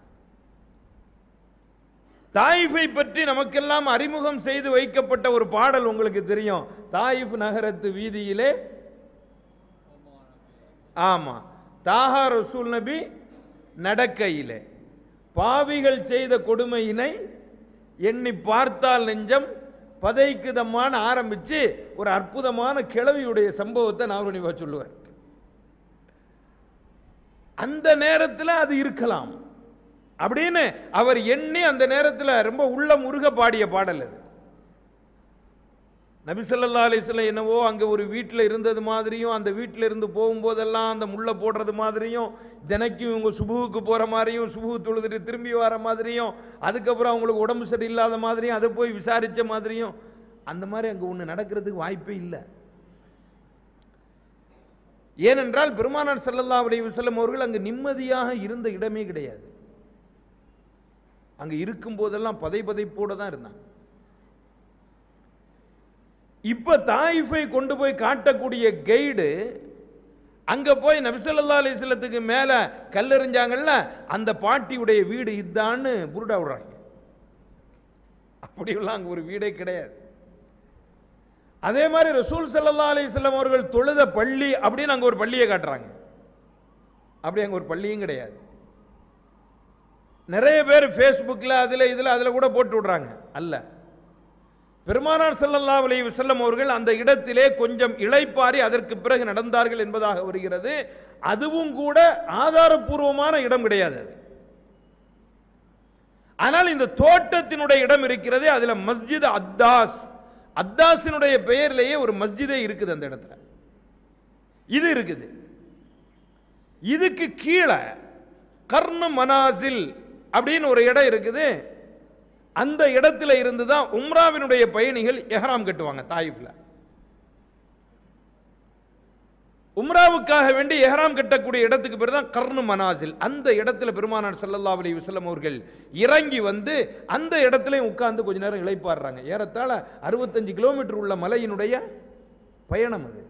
தாயிஃபை பற்றி நமக்கெல்லாம் அறிமுகம் செய்து வைக்கப்பட்ட ஒரு பாடல் உங்களுக்கு தெரியும் தாயிஃப் நகரத்து வீதியிலே ஆமா தாஹா ரசூல் நபி நடக்கையிலே பாவிகள் செய்த கொடுமையினை எண்ணி பார்த்தால் நெஞ்சம் பதைக்குதமான ஆரம்பிச்சு ஒரு அற்புதமான கிழவியுடைய சம்பவத்தை நாவரணிவா சொல்லுவார் அந்த நேரத்தில் அது இருக்கலாம் அப்படின்னு அவர் எண்ணி அந்த நேரத்தில் ரொம்ப உள்ள முருக பாடிய பாடல் அது நபி ஸல்லல்லாஹு அலைஹி வஸல்லம் என்னவோ அங்கே ஒரு வீட்டில் இருந்தது மாதிரியும் அந்த வீட்டில் இருந்து போகும்போதெல்லாம் அந்த முள்ளை போடுறது மாதிரியும் தினைக்கும் இவங்க சுபுவுக்கு போகிற மாதிரியும் சுபுவு தொழுதுட்டு திரும்பி வர மாதிரியும் அதுக்கப்புறம் அவங்களுக்கு உடம்பு சரியில்லாத மாதிரியும் அதை போய் விசாரித்த மாதிரியும் அந்த மாதிரி அங்கே ஒன்று நடக்கிறதுக்கு வாய்ப்பே இல்லை ஏனென்றால் பெருமானார் ஸல்லல்லாஹு அலைஹி வஸல்லம் அவர்கள் அங்கு நிம்மதியாக இருந்த இடமே கிடையாது அங்கே இருக்கும் போதெல்லாம் பதை பதைப்போட தான் இருந்தாங்க இப்ப தாயிஃபை கொண்டு போய் காட்டக்கூடிய கைடு அங்க போய் நபிசல்லா அலிஸ்லத்துக்கு மேல கல்லெறிஞ்சாங்கல்ல அந்த பாட்டியுடைய வீடு இதான்னு புருடா விடுறாங்க அப்படியெல்லாம் அங்க ஒரு வீடே கிடையாது அதே மாதிரி ரசூல் ஸல்லல்லாஹு அலைஹி வஸல்லம் அவர்கள் தொழுத பள்ளி அப்படின்னு அங்க ஒரு பள்ளியை காட்டுறாங்க அப்படி அங்க ஒரு பள்ளியும் கிடையாது நிறைய பேர் ஃபேஸ்புக்கில் அதில் இதில் அதில் கூட போட்டு விடுறாங்க அல்ல பெருமானார் ஸல்லல்லாஹு அலைஹி வஸல்லம் அவர்கள் அந்த இடத்திலே கொஞ்சம் இளைப்பாரி அதற்கு பிறகு நடந்தார்கள் என்பதாக வருகிறது அதுவும் கூட ஆதாரபூர்வமான இடம் கிடையாது அது ஆனால் இந்த தோட்டத்தினுடைய இடம் இருக்கிறதே அதுல மஸ்ஜித் அத்தாஸ் அத்தாஸினுடைய பெயர்லேயே ஒரு மஸ்ஜிதே இருக்குது அந்த இடத்துல இது இருக்குது இதுக்கு கீழே கர்ண மனாசில் அப்படின்னு ஒரு இடம் இருக்குது அந்த இடத்துல இருந்து தான் உம்ராவினுடைய பயணிகள் எஹ்ராம் கட்டுவாங்க தாயிஃப்ல உம்ராவுக்காக வேண்டி எஹ்ராம் கட்டக்கூடிய இடத்துக்கு பேர் தான் கர்ணு மனாசில் அந்த இடத்துல பெருமானார் ஸல்லல்லாஹு அலைஹி வஸல்லம் அவர்கள் இறங்கி வந்து அந்த இடத்துலயும் உட்கார்ந்து கொஞ்ச நேரம் இளைப்பாடுறாங்க ஏறத்தாழ அறுபத்தஞ்சு கிலோமீட்டர் உள்ள மலையினுடைய பயணம் அது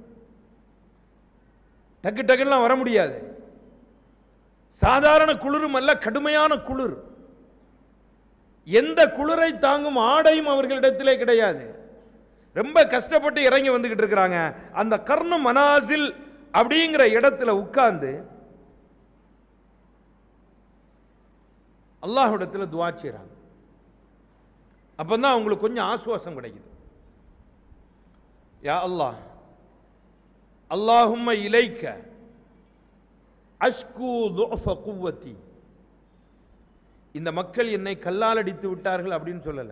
டக்கு டக்குலாம் வர முடியாது சாதாரண குளிரும் அல்ல கடுமையான குளிர் எந்த குளிரை தாங்கும் ஆடையும் அவர்களிடத்திலே கிடையாது ரொம்ப கஷ்டப்பட்டு இறங்கி வந்துகிட்டு இருக்கிறாங்க அந்த கர்ண மனாசில் அப்படிங்கிற இடத்துல உட்கார்ந்து அல்லாஹ்விடத்துல துவா செய்றாங்க அப்பதான் அவங்களுக்கு கொஞ்சம் ஆசுவாசம் கிடைக்குது யா அல்லாஹ் அல்லாஹும்ம இலைக்க அஷ்கு துஃப குவத்தி இந்த மக்கள் என்னை கல்லால் அடித்து விட்டார்கள் அப்படின்னு சொல்லல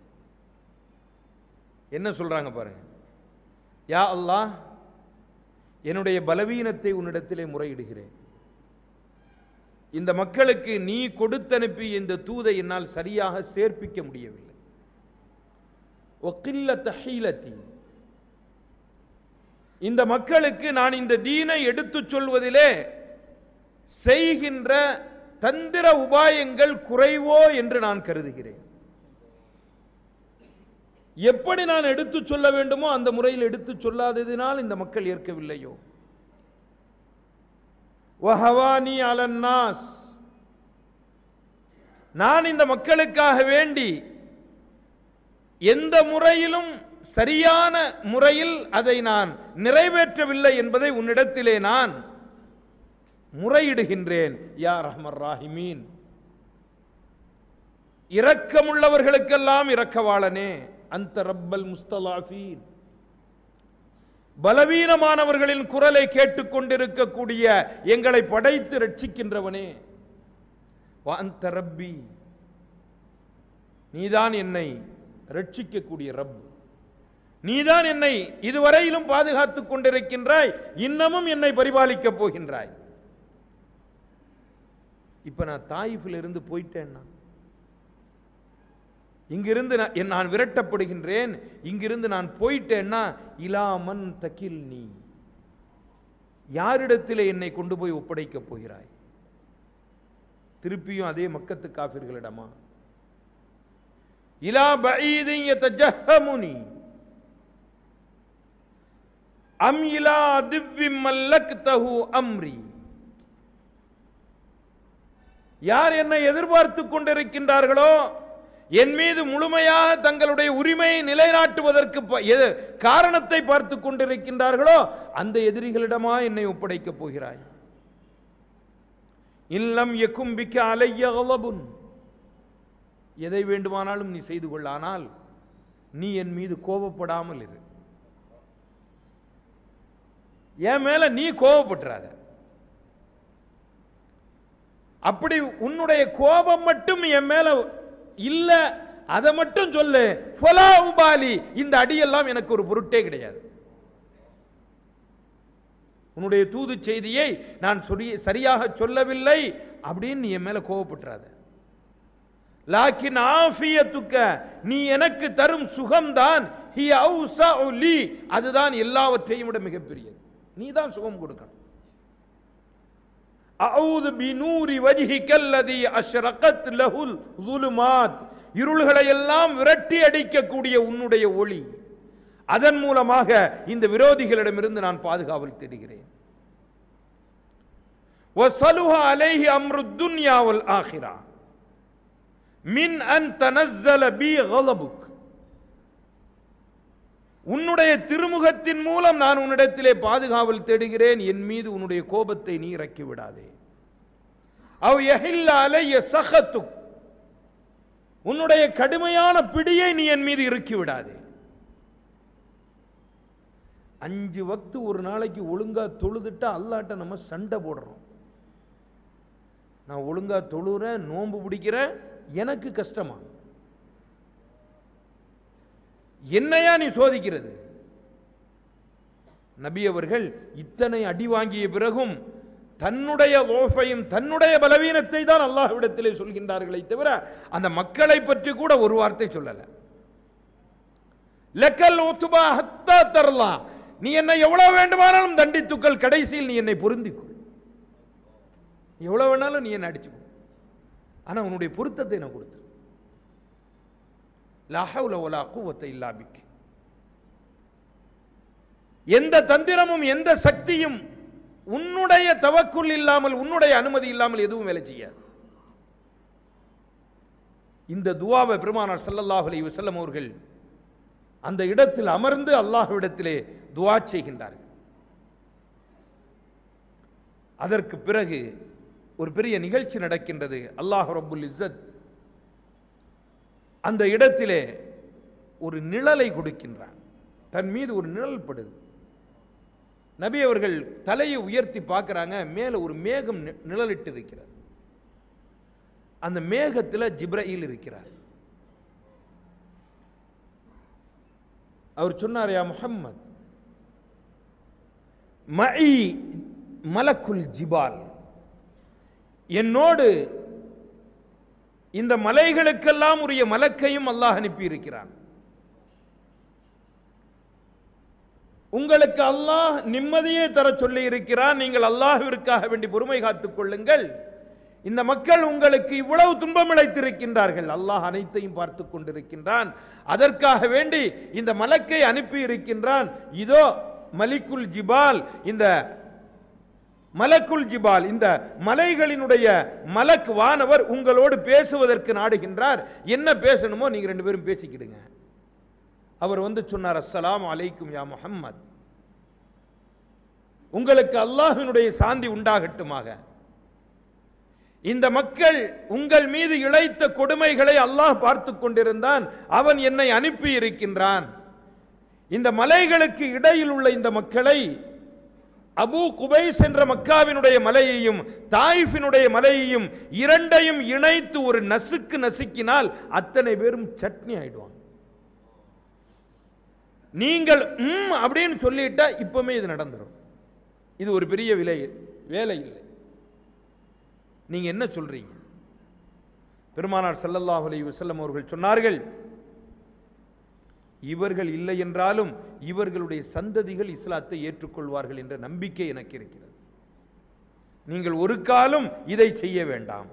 என்ன சொல்றாங்க பாருங்க யா அல்லாஹ் என்னுடைய பலவீனத்தை உன்னிடத்திலே முறையிடுகிறேன் இந்த மக்களுக்கு நீ கொடுத்தனுப்பி இந்த தூதை என்னால் சரியாக சேர்ப்பிக்க முடியவில்லை ஒக்கில்ல தஹீலத்தி இந்த மக்களுக்கு நான் இந்த தீனை எடுத்துச் சொல்வதிலே செய்கின்ற தந்திர உபாயங்கள் குறைவோ என்று நான் கருதுகிறேன் எப்படி நான் எடுத்து சொல்ல வேண்டுமோ அந்த முறையில் எடுத்து சொல்லாததினால் இந்த மக்கள் ஏற்கவில்லையோ வஹவானி அலன்னாஸ் நான் இந்த மக்களுக்காக வேண்டி எந்த முறையிலும் சரியான முறையில் அதை நான் நிறைவேற்றவில்லை என்பதை உன்னிடத்திலே நான் முறையிடுகின்றேன் யா ரஹ்மர் ராஹிமீன் இரக்கமுள்ளவர்களுக்கெல்லாம் இரக்கவாளனே அந்த ரப்பல் முஸ்தலாஃபீன் பலவீனமானவர்களின் குரலை கேட்டுக்கொண்டிருக்கக்கூடிய எங்களை படைத்து ரட்சிக்கின்றவனே அந்த ரப்பி நீதான் என்னை ரட்சிக்கக்கூடிய ரப் நீதான் என்னை இதுவரையிலும் பாதுகாத்துக் கொண்டிருக்கின்றாய் இன்னமும் என்னை பரிபாலிக்கப் போகின்றாய் இப்ப நான் தாயிஃபில் இருந்து போயிட்டேன்னா இங்கிருந்து நான் என் நான் விரட்டப்படுகின்றேன் இங்கிருந்து நான் போயிட்டேன்னா இலாமன் தகில் நீ யாரிடத்தில் என்னை கொண்டு போய் ஒப்படைக்கப் போகிறாய் திருப்பியும் அதே மக்கத்து காபிர்களிடமா இலா பஈதின் யதஜஹமுனி அம் இலா திவ்வி மல்லக்தஹு அம்ரி யார் என்னை எதிர்பார்த்து கொண்டிருக்கின்றார்களோ என் மீது முழுமையாக தங்களுடைய உரிமையை நிலைநாட்டுவதற்கு ப- எது- காரணத்தை பார்த்து கொண்டிருக்கின்றார்களோ அந்த எதிரிகளிடமா என்னை ஒப்படைக்கப் போகிறாய் இல்லம் எக்கும் பிக்க அலைய கலபுன் எதை வேண்டுமானாலும் நீ செய்து கொள்ள ஆனால் நீ என் மீது கோபப்படாமல் இரு என் மேல நீ கோபப்பட்டுறாத அப்படி உன்னுடைய கோபம் மட்டும் என் மேல இல்ல அதை மட்டும் சொல்லு ஃபலா உபாலி இந்த அடியெல்லாம் எனக்கு ஒரு பொருட்டே கிடையாது உன்னுடைய தூது செய்தியை நான் சொல்லி- சரியாக சொல்லவில்லை அப்படின்னு நீ என் மேல கோவப்பட்டுறாத லாக்கின் ஆஃபியத்துக்க நீ எனக்கு தரும் சுகம்தான் ஹி அவுஸஉ லீ அதுதான் எல்லாவற்றையும் விட மிகப்பெரியது நீ தான் சுகம் கொடுக்கணும் அவுது பினூரி வஜிஹிக்கல்லதி அஷ்ரகத் லஹுல் ظுலுமாத் இருள்களை எல்லாம் விரட்டி அடிக்கக்கூடிய உன்னுடைய ஒளி அதன் மூலமாக இந்த விரோதிகளிடமிருந்து நான் பாதுகாவல் தேடுகிறேன் وصلح عليه امر الدنيا والاخره من ان تنزل بي غضبك உன்னுடைய திருமுகத்தின் மூலம் நான் உன்னிடத்திலே பாதுகாவல் தேடுகிறேன் என் மீது உன்னுடைய கோபத்தை நீ இறக்கி விடாதே அவ் யஹில்ல அலைய சஹத்துக் உன்னுடைய கடுமையான பிடியை நீ என் மீது இறக்கி விடாதே அஞ்சு வக்து ஒரு நாளைக்கு ஒழுங்கா தொழுதுட்டா அல்லாட்ட நம்ம சண்டை போடுறோம் நான் ஒழுங்கா தொழுறேன் நோன்பு பிடிக்கிறேன் எனக்கு கஷ்டமா என்னையா நீ சோதிக்கிறது நபி அவர்கள் இத்தனை அடி வாங்கிய பிறகும் தன்னுடைய ஓஃபையும் தன்னுடைய பலவீனத்தை தான் அல்லாஹ்விடத்திலே சொல்கின்றார்களே தவிர அந்த மக்களை பற்றி கூட ஒரு வார்த்தை சொல்லல லக்கல் உத்துபா ஹத்தா தரலாம் நீ என்னை எவ்வளவு வேண்டுமானாலும் தண்டித்துக்கள் கடைசியில் நீ என்னை பொருந்திக்கொள் எவ்வளவு வேணாலும் நீ என்னை அடிச்சுக்கோ ஆனா உன்னுடைய பொருத்தத்தை நான் கொடுத்து லா ஹவ்ல வலா குவத்த இல்லா பிக் எந்த தந்திரமும் எந்த சக்தியும் உன்னுடைய தவக்குள் இல்லாமல் உன்னுடைய அனுமதி இல்லாமல் எதுவும் வேலை செய்யாது இந்த துவாவை பெருமானார் ஸல்லல்லாஹு அலைஹி வஸல்லம் அவர்கள் அந்த இடத்தில் அமர்ந்து அல்லாஹ்விடத்திலே துவா செய்கின்றார்கள் அதற்கு பிறகு ஒரு பெரிய நிகழ்ச்சி நடக்கின்றது அல்லாஹ் ரப்புல் இஸ்ஸத் அந்த இடத்திலே ஒரு நிழலை கொடுக்கின்றான் தன் மீது ஒரு நிழல் படுது நபி அவர்கள் தலையை உயர்த்தி பார்க்கறாங்க மேல ஒரு மேகம் நி- நிழலிட்டு இருக்கிறது அந்த மேகத்துல ஜிப்ரயில் இருக்கிறார் அவர் சொன்னார் யா முஹம்மத் மஇ மலக்குல் ஜிபால் என்னோடு இந்த மலைகளுக்கெல்லாம் உரிய மலக்கையும் அல்லாஹ் அனுப்பி இருக்கிறான் உங்களுக்கு அல்லாஹ் நிம்மதியே தர சொல்லி இருக்கிறான் நீங்கள் அல்லாஹ்விற்காக வேண்டி பொறுமை காத்துக் கொள்ளுங்கள் இந்த மக்கள் உங்களுக்கு இவ்வளவு துன்பம் இழைத்திருக்கின்றார்கள் அல்லாஹ் அனைத்தையும் பார்த்து கொண்டிருக்கின்றான் அதற்காக வேண்டி இந்த மலக்கை அனுப்பி இருக்கின்றான் இதோ மலிக்குல் ஜிபால் இந்த மலக்குல் ஜிபால் இந்த மலைகளினுடைய மலக் வானவர் உங்களோடு பேசுவதற்கு நாடுகின்றார் என்ன பேசணுமோ நீங்க ரெண்டு பேரும் பேசிக்கிடுங்க அவர் வந்து சொன்னார் அஸ்ஸலாமு அலைக்கும் யா முஹம்மத் உங்களுக்கு அல்லாஹ்வினுடைய சாந்தி உண்டாகட்டுமாக இந்த மக்கள் உங்கள் மீது இழைத்த கொடுமைகளை அல்லாஹ் பார்த்து கொண்டிருந்தான் அவன் என்னை அனுப்பி இருக்கின்றான் இந்த மலைகளுக்கு இடையில் உள்ள இந்த மக்களை அபூ குபைஸ் என்ற மக்காவினுடைய மலையையும் தாயிஃபினுடைய மலையையும் இரண்டையும் இணைத்து ஒரு நசுக்கு நசுக்கினால் அத்தனை பேரும் சட்னி ஆயிடுவாங்க நீங்கள் ம் அப்படின்னு சொல்லிட்டா இப்பவுமே இது நடந்துரும் இது ஒரு பெரிய விலை வேலை இல்லை நீங்க என்ன சொல்றீங்க பெருமானார் ஸல்லல்லாஹு அலைஹி வஸல்லம் அவர்கள் சொன்னார்கள் இவர்கள் இல்லை என்றாலும் இவர்களுடைய சந்ததிகள் இஸ்லாத்தை ஏற்றுக்கொள்வார்கள் என்ற நம்பிக்கை எனக்கு இருக்கிறது நீங்கள் ஒரு காலம் இதை செய்ய வேண்டாம்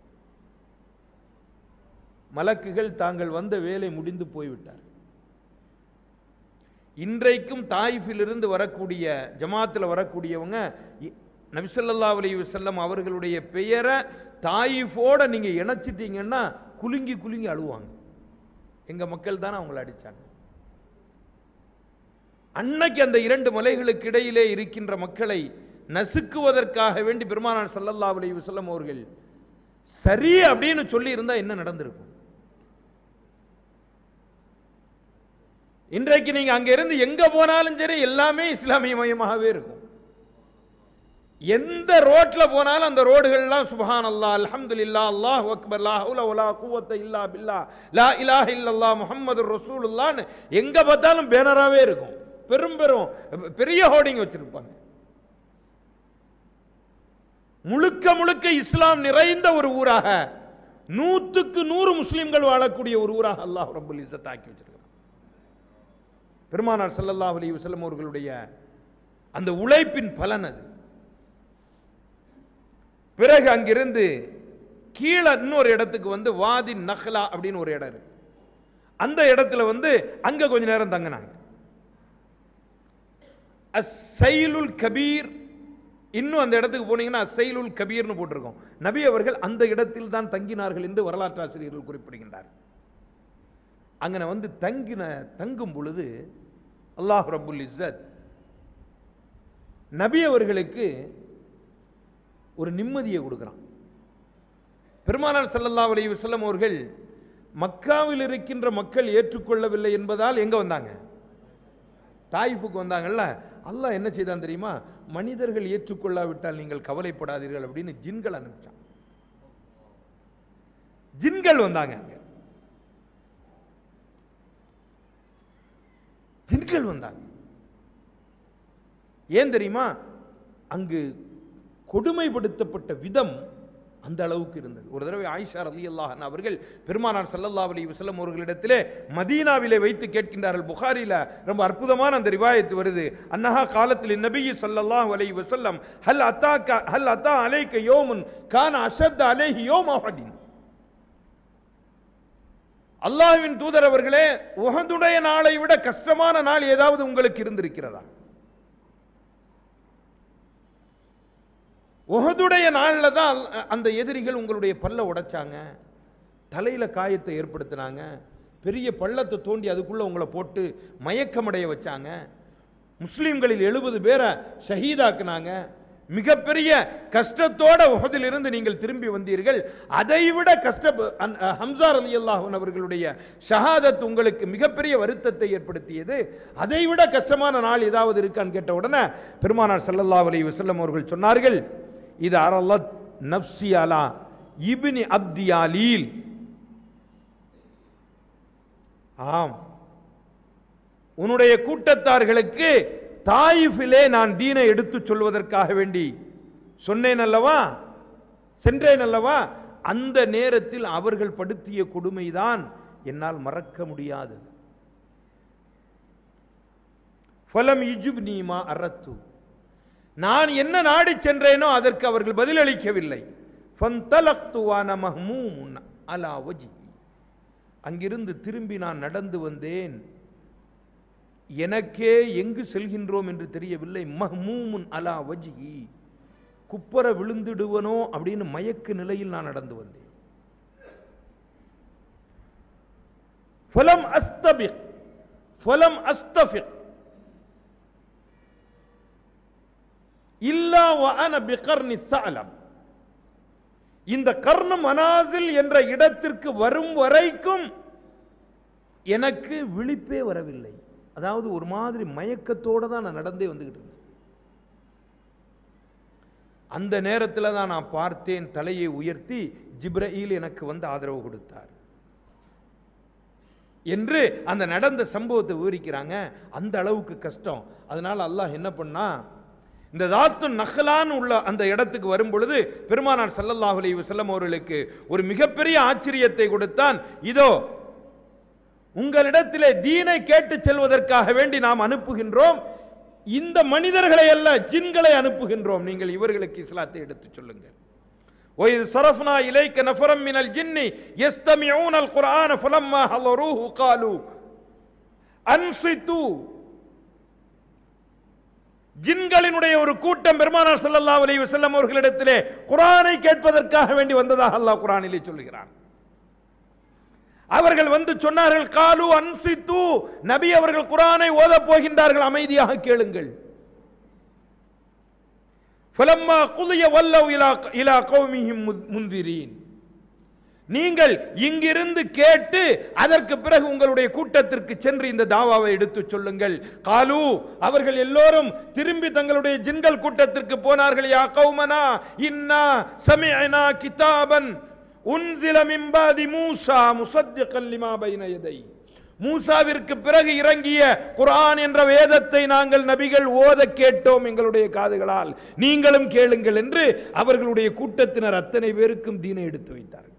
மலக்குகள் தாங்கள் வந்த வேலை முடிந்து போய்விட்டார் இன்றைக்கும் தாயிஃபிலிருந்து வரக்கூடிய ஜமாத்தில் வரக்கூடியவங்க இ- நபிசல்லா அலைஹி வஸல்லம் அவர்களுடைய பெயரை தாயிஃபோட நீங்க இணைச்சிட்டீங்கன்னா குலுங்கி குலுங்கி அழுவாங்க எங்க மக்கள் தானே அவங்கள அடிச்சாங்க அன்னைக்கு அந்த இரண்டு மலைகளுக்கு இடையிலே இருக்கின்ற மக்களை நசுக்குவதற்காக வேண்டி பெருமானார் ஸல்லல்லாஹு அலைஹி வஸல்லம் அவர்கள் சரி அப்படின்னு சொல்லி இருந்தா என்ன நடந்திருக்கும் இன்றைக்கு நீங்க அங்க இருந்து எங்க போனாலும் சரி எல்லாமே இஸ்லாமிய மயமாகவே இருக்கும் எந்த ரோட்ல போனாலும் அந்த ரோடுகள்லாம் சுபஹான் அல்லா அல்ஹம்துலில்லா அல்லாஹ் அக்பர் லா ஹவுல வலா குவத்த இல்லா பில்லா லா இலாஹ இல்லல்லா முஹம்மது ரசூலுல்லான்னு எங்க பார்த்தாலும் பேனராவே இருக்கும் பெரும் பெரும் பெரிய ஹோர்டிங் வச்சிருப்பாங்க முழுக்க முழுக்க இஸ்லாம் நிறைந்த ஒரு ஊராக நூத்துக்கு நூறு முஸ்லிம்கள் வாழக்கூடிய ஒரு ஊராக அல்லாஹ் ரப்பல் இஸ்ஸத் ஆக்கி வச்சிருக்கிறான் பெருமானார் ஸல்லல்லாஹு அலைஹி வஸல்லம் அவர்களுடைய அந்த உழைப்பின் பலன் அது பிறகு அங்கிருந்து கீழே இன்னொரு இடத்துக்கு வந்து வாதி நஹ்லா அப்படின்னு ஒரு இடம் இருக்கு அந்த இடத்துல வந்து அங்க கொஞ்ச நேரம் தங்கினாங்க அஸ்ஸைலுல் கபீர் இன்னும் அந்த இடத்துக்கு போனீங்கன்னா அஸ்ஸைலுல் கபீர்னு போட்டிருக்கோம் நபி அவர்கள் அந்த இடத்தில் தான் தங்கினார்கள் என்று வரலாற்று ஆசிரியர்கள் குறிப்பிடுகின்றார் அங்கன வந்து தங்கின தங்கும் பொழுது அல்லாஹ் ரப்புல் இஸ்ஸத் நபி அவர்களுக்கு ஒரு நிம்மதியை கொடுக்குறான் பெருமானார் ஸல்லல்லாஹு அலைஹி வஸல்லம் அவர்கள் மக்காவில் இருக்கின்ற மக்கள் ஏற்றுக்கொள்ளவில்லை என்பதால் எங்க வந்தாங்க தாயிஃபுக்கு வந்தாங்கல்ல அல்லாஹ் என்ன செய்தான் தெரியுமா மனிதர்கள் ஏற்றுக்கொள்ளாவிட்டால் நீங்கள் கவலைப்படாதீர்கள் அப்படின்னு ஜின்கள் அனுப்பிச்சான் ஜின்கள் வந்தாங்க அங்க ஜின்கள் வந்தாங்க ஏன் தெரியுமா அங்கு கொடுமைப்படுத்தப்பட்ட விதம் அந்த அளவுக்கு இருந்தது ஒரு தடவை ஆயிஷா ரலியல்லாஹு அன்ஹா அவர்கள் பெருமானார் ஸல்லல்லாஹு அலைஹி வஸல்லம் அவர்களிடத்திலே மதீனாவிலே வைத்து கேட்கின்றார்கள் புகாரில ரொம்ப அற்புதமான அந்த ரிவாயத்து வருது அன்னஹா காலத்தில் நபி ஸல்லல்லாஹு அலைஹி வஸல்லம் ஹல் அத்தாக்க ஹல் அத்தா அலைக்க யோமுன் கான அஷத் அலைஹி யோம் அஹதின் அல்லாஹ்வின் தூதர் அவர்களே உஹதுடைய நாளை விட கஷ்டமான நாள் ஏதாவது உங்களுக்கு இருந்திருக்கிறதா உஹதுடைய நாளில் தான் அல்- அந்த எதிரிகள் உங்களுடைய பல்ல உடைச்சாங்க தலையில காயத்தை ஏற்படுத்தினாங்க பெரிய பள்ளத்தை தோண்டி அதுக்குள்ள உங்களை போட்டு மயக்கமடைய வச்சாங்க முஸ்லிம்களில் எழுபது பேரை ஷஹீதாக்குனாங்க மிகப்பெரிய கஷ்டத்தோட உஹதிலிருந்து நீங்கள் திரும்பி வந்தீர்கள் அதைவிட கஷ்ட அன்- ஹம்சார் அலி அல்லாஹன் அவர்களுடைய ஷஹாதத் உங்களுக்கு மிகப்பெரிய வருத்தத்தை ஏற்படுத்தியது அதைவிட கஷ்டமான நாள் ஏதாவது இருக்கான்னு கேட்ட உடனே பெருமானார் ஸல்லல்லாஹு அலைஹி வஸல்லம் அவர்கள் சொன்னார்கள் இது அரல்லத் நப்சி அலா இப்னி அப்தியாலீல் ஆம் உன்னுடைய கூட்டத்தார்களுக்கு தாயிஃபிலே நான் தீனை எடுத்துச் சொல்வதற்காக வேண்டி சொன்னேன் அல்லவா சென்றேன் அல்லவா அந்த நேரத்தில் அவர்கள் படுத்திய கொடுமைதான் என்னால் மறக்க முடியாதது ஃபலம் இஜுப் நீமா அரத்து நான் என்ன நாடி சென்றேனோ அதற்கு அவர்கள் பதிலளிக்கவில்லை ஃபந்தலக்து வான மஹ்மூமுன் அலா வஜ்ஹி அங்கிருந்து திரும்பி நான் நடந்து வந்தேன் எனக்கே எங்கு செல்கின்றோம் என்று தெரியவில்லை மஹ்மூமுன் அலா வஜ்ஹி குப்பர விழுந்துடுவனோ அப்படின்னு மயக்க நிலையில் நான் நடந்து வந்தேன் ஃபலம் அஸ்தபிக் ஃபலம் அஸ்தபிக் இல்லா வஅன பிகர்னி ஸஅலம் இந்த கர்ண மனாசில் என்ற இடத்திற்கு வரும் வரைக்கும் எனக்கு விழிப்பே வரவில்லை அதாவது ஒரு மாதிரி மயக்கத்தோட தான் நான் நடந்தே வந்துகிட்டு இருந்தேன் அந்த நேரத்தில் தான் நான் பார்த்தேன் தலையை உயர்த்தி ஜிப்ரஈல் எனக்கு வந்து ஆதரவு கொடுத்தார் என்று அந்த நடந்த சம்பவத்தை விவரிக்கிறாங்க அந்த அளவுக்கு கஷ்டம் அதனால அல்லாஹ் என்ன பண்ணா இந்த தாத்து நஹ்லான் உள்ள அந்த இடத்துக்கு வரும் பொழுது பெருமானார் ஸல்லல்லாஹு அலைஹி வஸல்லம் அவர்களுக்கு ஒரு மிகப்பெரிய ஆச்சரியத்தை கொடுத்தான் இதோ உங்களிடத்திலே தீனை கேட்டு செல்வதற்காக வேண்டி நாம் அனுப்புகின்றோம் இந்த மனிதர்களை அல்ல ஜின்களை அனுப்புகின்றோம் நீங்கள் இவர்களுக்கு இஸ்லாத்தை எடுத்துச் சொல்லுங்கள் وإذ صرفنا إليك نفرا من الجن يستمعون القرآن فلما حضروه قالوا أنصتوا ஜின்களினுடைய ஒரு கூட்டம் பெருமானார் ஸல்லல்லாஹு அலைஹி வஸல்லம் அவர்களிடத்திலே குர்ஆனை கேட்பதற்காக வேண்டி வந்ததாக அல்லாஹ் குர்ஆனிலே சொல்கிறான் அவர்கள் வந்து சொன்னார்கள் காலு அன்சித்து நபி அவர்கள் குர்ஆனை ஓதப் போகின்றார்கள் அமைதியாக கேளுங்கள் فلما قضي ولوا الى الى قومهم منذرين நீங்கள் இங்கிருந்து கேட்டு அதற்கு பிறகு உங்களுடைய கூட்டத்திற்கு சென்று இந்த தாவாவை எடுத்து சொல்லுங்கள் காலு அவர்கள் எல்லோரும் திரும்பி தங்களுடைய ஜின்கள் கூட்டத்திற்கு போனார்கள் யா கௌமனா இன்னா சமிஅனா கிதாபன் உன்சில மின் பாதி மூசா முசத்திகன் லிமா பைன யதை மூசாவிற்கு பிறகு இறங்கிய குர்ஆன் என்ற வேதத்தை நாங்கள் நபிகள் ஓத கேட்டோம் எங்களுடைய காதுகளால் நீங்களும் கேளுங்கள் என்று அவர்களுடைய கூட்டத்தினர் அத்தனை பேருக்கும் தீனை எடுத்து வைத்தார்கள்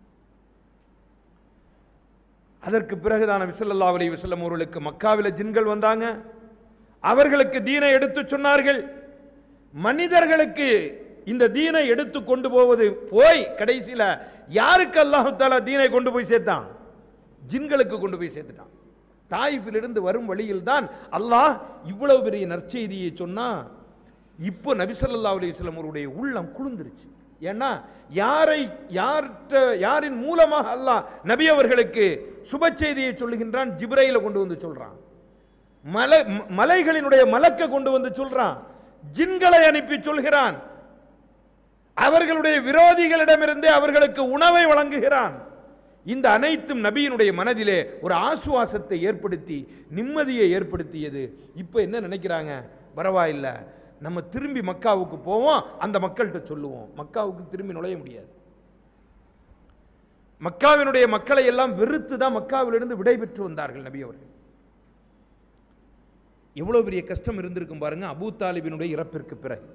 அதற்கு பிறகுதான் நபி ஸல்லல்லாஹு அலைஹி வஸல்லம் அவர்களுக்கு மக்காவில ஜின்கள் வந்தாங்க அவர்களுக்கு தீனை எடுத்து சொன்னார்கள் மனிதர்களுக்கு இந்த தீனை எடுத்து கொண்டு போவது போய் கடைசியில யாருக்கு அல்லாஹ் தஆலா தீனை கொண்டு போய் சேர்த்தான் ஜின்களுக்கு கொண்டு போய் சேர்த்துட்டான் தாயிஃபிலிருந்து வரும் வழியில் தான் அல்லாஹ் இவ்வளவு பெரிய நற்செய்தியை சொன்னா இப்போ நபி ஸல்லல்லாஹு அலைஹி வஸல்லம் அவருடைய உள்ளம் குளிர்ந்துருச்சு ஏன்னா யாரை யார்கிட்ட யாரின் மூலமாக அல்லாஹ் நபி அவர்களுக்கு சுப செய்தியை சொல்லுகின்றான் ஜிப்ரையில கொண்டு வந்து சொல்றான் மலை ம- மலைகளினுடைய மலக்க கொண்டு வந்து சொல்றான் ஜின்களை அனுப்பி சொல்கிறான் அவர்களுடைய விரோதிகளிடமிருந்தே அவர்களுக்கு உணவை வழங்குகிறான் இந்த அனைத்தும் நபியினுடைய மனதிலே ஒரு ஆசுவாசத்தை ஏற்படுத்தி நிம்மதியை ஏற்படுத்தியது இப்போ என்ன நினைக்கிறாங்க பரவாயில்ல நம்ம திரும்பி மக்காவுக்கு போவோம் அந்த மக்கள்கிட்ட சொல்லுவோம் மக்காவுக்கு திரும்பி நுழைய முடியாது மக்காவினுடைய மக்களை எல்லாம் வெறுத்து தான் மக்காவிலிருந்து விடைபெற்று வந்தார்கள் நபி அவர்கள் எவ்வளவு பெரிய கஷ்டம் இருந்திருக்கும் பாருங்க அபூ தாலிபினுடைய இறப்பிற்கு பிறகு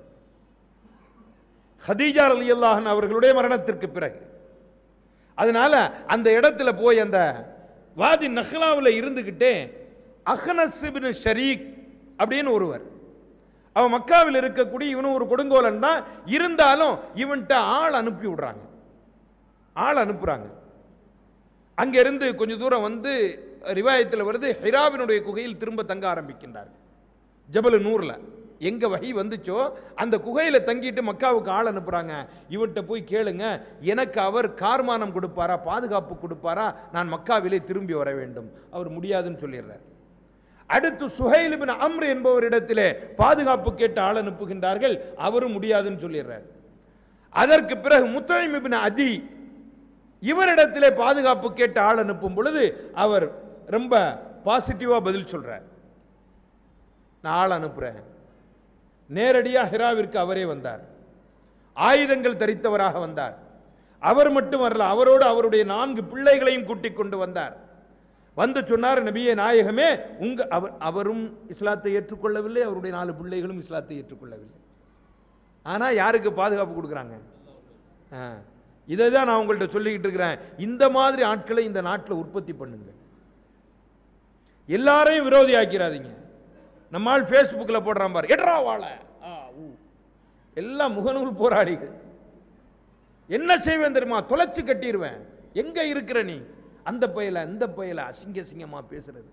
ஹதீஜா ரலியல்லாஹு அவர்களுடைய மரணத்திற்கு பிறகு அதனால அந்த இடத்துல போய் அந்த வாதி நஹ்லாவில் இருந்துகிட்டே அஹ்னஸ் இப்னு ஷரீக் அப்படின்னு ஒருவர் அவன் மக்காவில் இருக்கக்கூடிய இவனும் ஒரு கொடுங்கோலன் தான் இருந்தாலும் இவன்கிட்ட ஆள் அனுப்பி விடுறாங்க ஆள் அனுப்புறாங்க அங்க இருந்து கொஞ்சம் தூரம் வந்து ரிவாயத்தில் வருது ஹிராவினுடைய குகையில் திரும்ப தங்க ஆரம்பிக்கின்றார் ஜபலு நூர்ல எங்க வகை வந்துச்சோ அந்த குகையில தங்கிட்டு மக்காவுக்கு ஆள் அனுப்புறாங்க இவன்கிட்ட போய் கேளுங்க எனக்கு அவர் கார்மானம் கொடுப்பாரா பாதுகாப்பு கொடுப்பாரா நான் மக்காவிலே திரும்பி வர வேண்டும் அவர் முடியாதுன்னு சொல்லிடுறார் அடுத்து சுஹைல் இப்னு அம்ர் என்பவரிடத்திலே பாதுகாப்பு கேட்டு ஆள் அனுப்புகின்றார்கள் அவரும் முடியாதுன்னு சொல்லிடுறார் அதற்கு பிறகு முத்தைம் இப்னு அதி இவரிடத்திலே பாதுகாப்பு கேட்டு ஆள் அனுப்பும் பொழுது அவர் ரொம்ப பாசிட்டிவா பதில் சொல்றார் நான் ஆள் அனுப்புறேன் நேரடியா ஹிராவிற்கு அவரே வந்தார் ஆயுதங்கள் தரித்தவராக வந்தார் அவர் மட்டும் வரல அவரோடு அவருடைய நான்கு பிள்ளைகளையும் கூட்டிக் கொண்டு வந்தார் வந்து சொன்னார் நபியே நாயகமே உங்க அவர் அவரும் இஸ்லாத்தை ஏற்றுக்கொள்ளவில்லை அவருடைய நாலு பிள்ளைகளும் இஸ்லாத்தை ஏற்றுக்கொள்ளவில்லை ஆனா யாருக்கு பாதுகாப்பு கொடுக்குறாங்க ஆ. இதை தான் நான் உங்கள்ட்ட சொல்லிக்கிட்டு இருக்கிறேன் இந்த மாதிரி ஆட்களை இந்த நாட்டில் உற்பத்தி பண்ணுங்க எல்லாரையும் விரோதி ஆக்கிறாதீங்க நம்மால் ஃபேஸ்புக்கில் போடுறான் பாரு எட்ரா வாழ ஆ ஊ எல்லாம் முகநூல் போராளிகள் என்ன செய்வேன் தெரியுமா தொலைச்சு கட்டிடுவேன் எங்க இருக்கிற நீ அந்த பயல இந்த பயல அசிங்க அசிங்கமா பேசுறது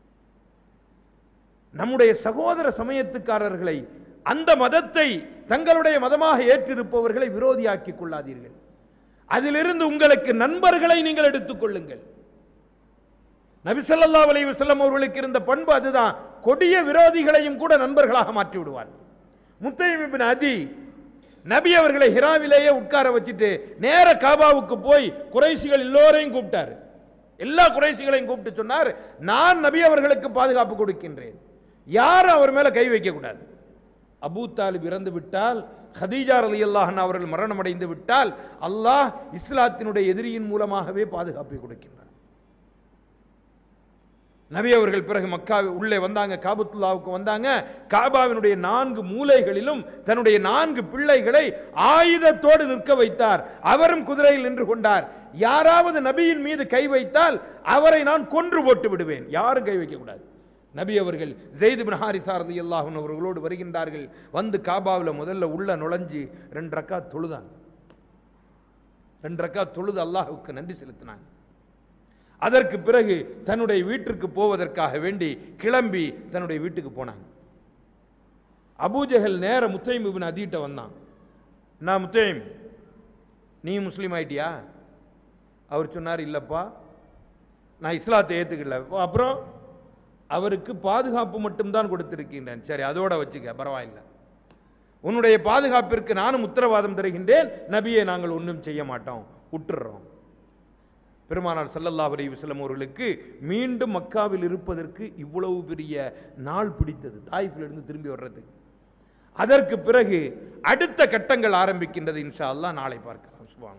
நம்முடைய சகோதர சமயத்துக்காரர்களை அந்த மதத்தை தங்களுடைய மதமாக ஏற்றிருப்பவர்களை விரோதியாக்கிக் கொள்ளாதீர்கள் அதிலிருந்து உங்களுக்கு நண்பர்களை நீங்கள் எடுத்துக்கொள்ளுங்கள் நபி ஸல்லல்லாஹு அலைஹி வஸல்லம் அவர்களுக்கு இருந்த பண்பு அதுதான் கொடிய விரோதிகளையும் கூட நண்பர்களாக மாற்றி விடுவார் முத்தையம் இப்னு அதி நபி அவர்களை ஹிராவிலேயே உட்கார வச்சுட்டு நேர காபாவுக்கு போய் குறைசிகள் எல்லோரையும் கூப்பிட்டார் எல்லா குறைசிகளையும் கூப்பிட்டு சொன்னார் நான் நபி அவர்களுக்கு பாதுகாப்பு கொடுக்கின்றேன் யாரும் அவர் மேல கை வைக்க கூடாது அபூ தாலிப் இறந்து விட்டால் ஹதீஜா ரலியல்லாஹு அன்ஹா அவர்கள் மரணம் அடைந்து விட்டால் அல்லாஹ் இஸ்லாத்தினுடைய எதிரியின் மூலமாகவே பாதுகாப்பை கொடுக்கின்றார் நபி அவர்கள் பிறகு மக்கா உள்ளே வந்தாங்க காபத்துல்லாவுக்கு வந்தாங்க காபாவினுடைய நான்கு மூலைகளிலும் தன்னுடைய நான்கு பிள்ளைகளை ஆயுதத்தோடு நிற்க வைத்தார் அவரும் குதிரையில் நின்று கொண்டார் யாராவது நபியின் மீது கை வைத்தால் அவரை நான் கொன்று போட்டு விடுவேன் யாரும் கை வைக்க கூடாது நபி அவர்கள் ஜெயித் பின் ஹாரிசா ரலியல்லாஹு அன்ஹு அவர்களோடு வருகின்றார்கள் வந்து காபாவில் முதல்ல உள்ள நுழைஞ்சு ரெண்டு ரக்கா தொழுதாங்க ரெண்டு ரக்கா தொழுது அல்லாஹ்வுக்கு நன்றி செலுத்தினாங்க அதற்கு பிறகு தன்னுடைய வீட்டிற்கு போவதற்காக வேண்டி கிளம்பி தன்னுடைய வீட்டுக்கு போனாங்க அபூஜஹல் நேர முத்தைம் இப்னு அதீட்ட வந்தான் நான் முத்தைம் நீ முஸ்லீம் ஆயிட்டியா அவர் சொன்னார் இல்லப்பா நான் இஸ்லாத்தை ஏத்துக்கல அப்புறம் அவருக்கு பாதுகாப்பு மட்டும்தான் கொடுத்திருக்கின்றேன் சரி அதோட வச்சுக்க பரவாயில்லை உன்னுடைய பாதுகாப்பிற்கு நானும் உத்தரவாதம் தருகின்றேன் நபியை நாங்கள் ஒன்றும் செய்ய மாட்டோம் விட்டுறோம் பெருமானார் ஸல்லல்லாஹு அலைஹி வஸல்லம் அவர்களுக்கு மீண்டும் மக்காவில் இருப்பதற்கு இவ்வளவு பெரிய நாள் பிடித்தது தாயிஃபில் இருந்து திரும்பி வர்றதுக்கு அதற்கு பிறகு அடுத்த கட்டங்கள் ஆரம்பிக்கின்றது இன்ஷா அல்லாஹ் நாளை பார்க்கலாம் சுபான்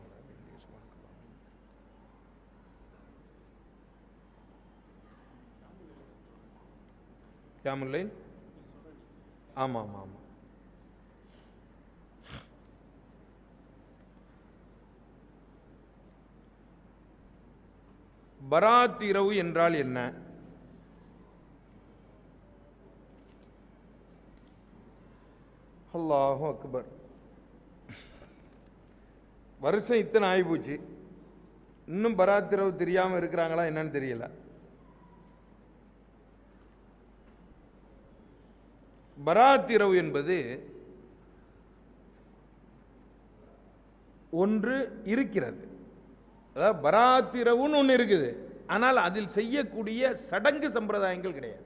கியாமுல்லை ஆமாம் ஆமாம் ஆமாம் பராத் இரவு என்றால் என்ன அல்லாஹு அக்பர் வருஷம் இத்தனை ஆகி போச்சு இன்னும் பராத் இரவு தெரியாம இருக்கிறாங்களா என்னன்னு தெரியல பராத் இரவு என்பது ஒன்று இருக்கிறது அதாவது பராத் இரவுன்னு ஒன்று இருக்குது ஆனால் அதில் செய்யக்கூடிய சடங்கு சம்பிரதாயங்கள் கிடையாது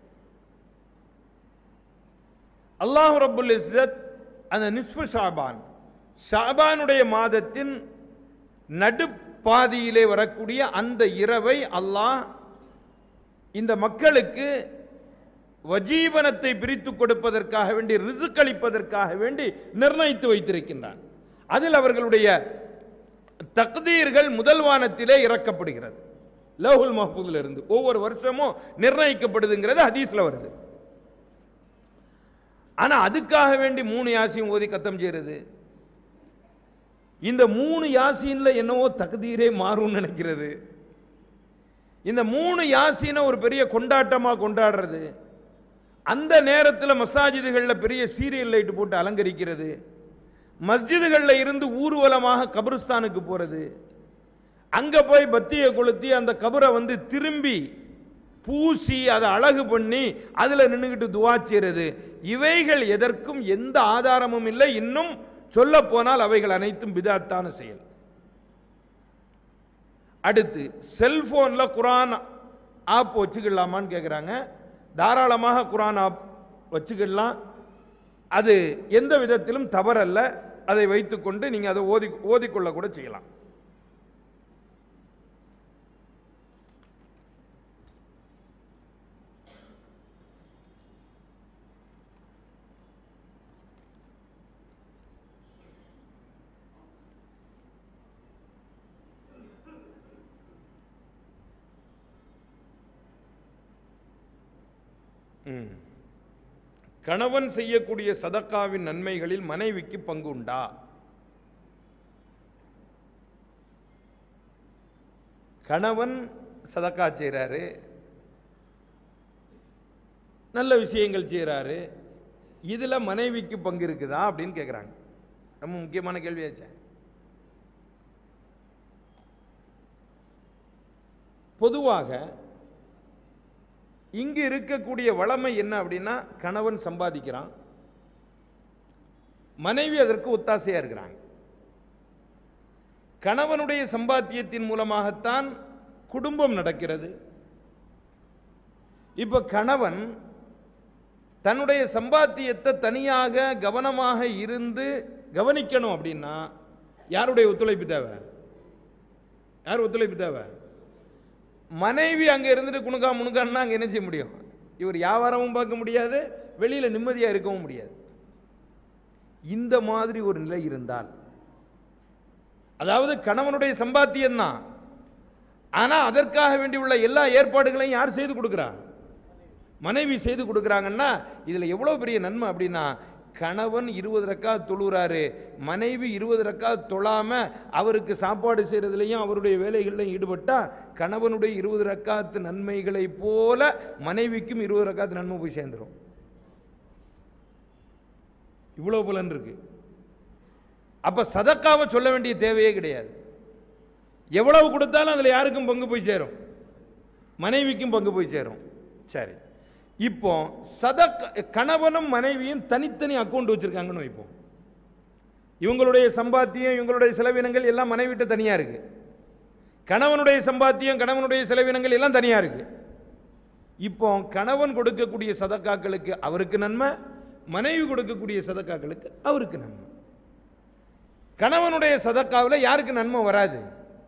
அல்லாஹ் ரப்புல் இஸ்ஸத் அந்த நிஸ்ஃபு ஷாபான் ஷாபானுடைய மாதத்தின் நடுப்பாதியிலே வரக்கூடிய அந்த இரவை அல்லாஹ் இந்த மக்களுக்கு வஜீவனத்தை பிரித்து கொடுப்பதற்காக வேண்டி ரிசுக் அளிப்பதற்காக வேண்டி நிர்ணயித்து வைத்திருக்கின்றான் அதில் அவர்களுடைய தக்தீர்கள் முதல் வானத்திலே இறக்கப்படுகிறது லோகுல் மஹ்பூதுல இருந்து ஒவ்வொரு வருஷமும் நிர்ணயிக்கப்படுதுங்கிறது ஹதீஸ்ல வருது ஆனா அதுக்காக வேண்டி மூணு யாசியும் ஓதி கத்தம் செய்யறது இந்த மூணு யாசீன்ல என்னவோ தகுதீரே மாறும்னு நினைக்கிறது இந்த மூணு யாசீனை ஒரு பெரிய கொண்டாட்டமா கொண்டாடுறது அந்த நேரத்தில் மசாஜிதுகளில் பெரிய சீரியல் லைட் போட்டு அலங்கரிக்கிறது மஸ்ஜிதுகளில் இருந்து ஊர்வலமாக கபருஸ்தானுக்கு போறது அங்க போய் பத்தியை கொளுத்தி அந்த கபரை வந்து திரும்பி பூசி அதை அழகு பண்ணி அதுல நின்றுக்கிட்டு துவா செய்யறது இவைகள் எதற்கும் எந்த ஆதாரமும் இல்லை இன்னும் சொல்ல போனால் அவைகள் அனைத்தும் பிதாத்தான செயல் அடுத்து செல்போன்ல குரான் ஆப் வச்சுக்கலாமான்னு கேட்குறாங்க தாராளமாக குரான் ஆப் வச்சுக்கலாம் அது எந்த விதத்திலும் தவறல்ல அதை வைத்துக்கொண்டு நீங்க அதை ஓதி ஓதிக்கொள்ள கூட செய்யலாம் ம். கணவன் செய்யக்கூடிய சதக்காவின் நன்மைகளில் மனைவிக்கு பங்கு உண்டா கணவன் சதக்கா செய்கிறாரு நல்ல விஷயங்கள் செய்கிறாரு இதில் மனைவிக்கு பங்கு இருக்குதா அப்படின்னு கேட்குறாங்க ரொம்ப முக்கியமான கேள்வியாச்சே பொதுவாக இங்கு இருக்கக்கூடிய வளமை என்ன அப்படின்னா கணவன் சம்பாதிக்கிறான் மனைவி அதற்கு ஒத்தாசையா இருக்கிறாங்க கணவனுடைய சம்பாத்தியத்தின் மூலமாகத்தான் குடும்பம் நடக்கிறது இப்ப கணவன் தன்னுடைய சம்பாத்தியத்தை தனியாக கவனமாக இருந்து கவனிக்கணும் அப்படின்னா யாருடைய ஒத்துழைப்பு தேவை யார் ஒத்துழைப்பு தேவை மனைவி அங்கே இருந்துட்டு குணுக்கா முணுக்கான்னா அங்கே என்ன செய்ய முடியும் இவர் வியாபாரமும் பார்க்க முடியாது வெளியில் நிம்மதியாக இருக்கவும் முடியாது இந்த மாதிரி ஒரு நிலை இருந்தால் அதாவது கணவனுடைய சம்பாத்தியம் தான் ஆனால் அதற்காக வேண்டி உள்ள எல்லா ஏற்பாடுகளையும் யார் செய்து கொடுக்குறா மனைவி செய்து கொடுக்குறாங்கன்னா இதில் எவ்வளோ பெரிய நன்மை அப்படின்னா கணவன் இருபது ரக்கா தொழுகிறாரு மனைவி இருபது ரக்கா தொழாம அவருக்கு சாப்பாடு செய்கிறதுலையும் அவருடைய வேலைகள்லையும் ஈடுபட்டா கணவனுடைய இருபது ரக்காத்து நன்மைகளை போல மனைவிக்கும் இருபது ரக்காத்து நன்மை போய் சேர்ந்துடும் இவ்வளோ பலன் இருக்கு அப்ப சதக்காவை சொல்ல வேண்டிய தேவையே கிடையாது எவ்வளவு கொடுத்தாலும் அதில் யாருக்கும் பங்கு போய் சேரும் மனைவிக்கும் பங்கு போய் சேரும் சரி இப்போ சதக்க கணவனும் மனைவியும் தனித்தனி அக்கௌண்ட் வச்சிருக்காங்கன்னு வைப்போம் இவங்களுடைய சம்பாத்தியம் இவங்களுடைய செலவினங்கள் எல்லாம் மனைவிட்ட தனியா இருக்கு கணவனுடைய சம்பாத்தியம் கணவனுடைய செலவினங்கள் எல்லாம் தனியா இருக்கு இப்போ கணவன் கொடுக்கக்கூடிய சதக்காக்களுக்கு அவருக்கு நன்மை மனைவி கொடுக்கக்கூடிய சதக்காக்களுக்கு அவருக்கு நன்மை கணவனுடைய சதக்காவில் யாருக்கு நன்மை வராது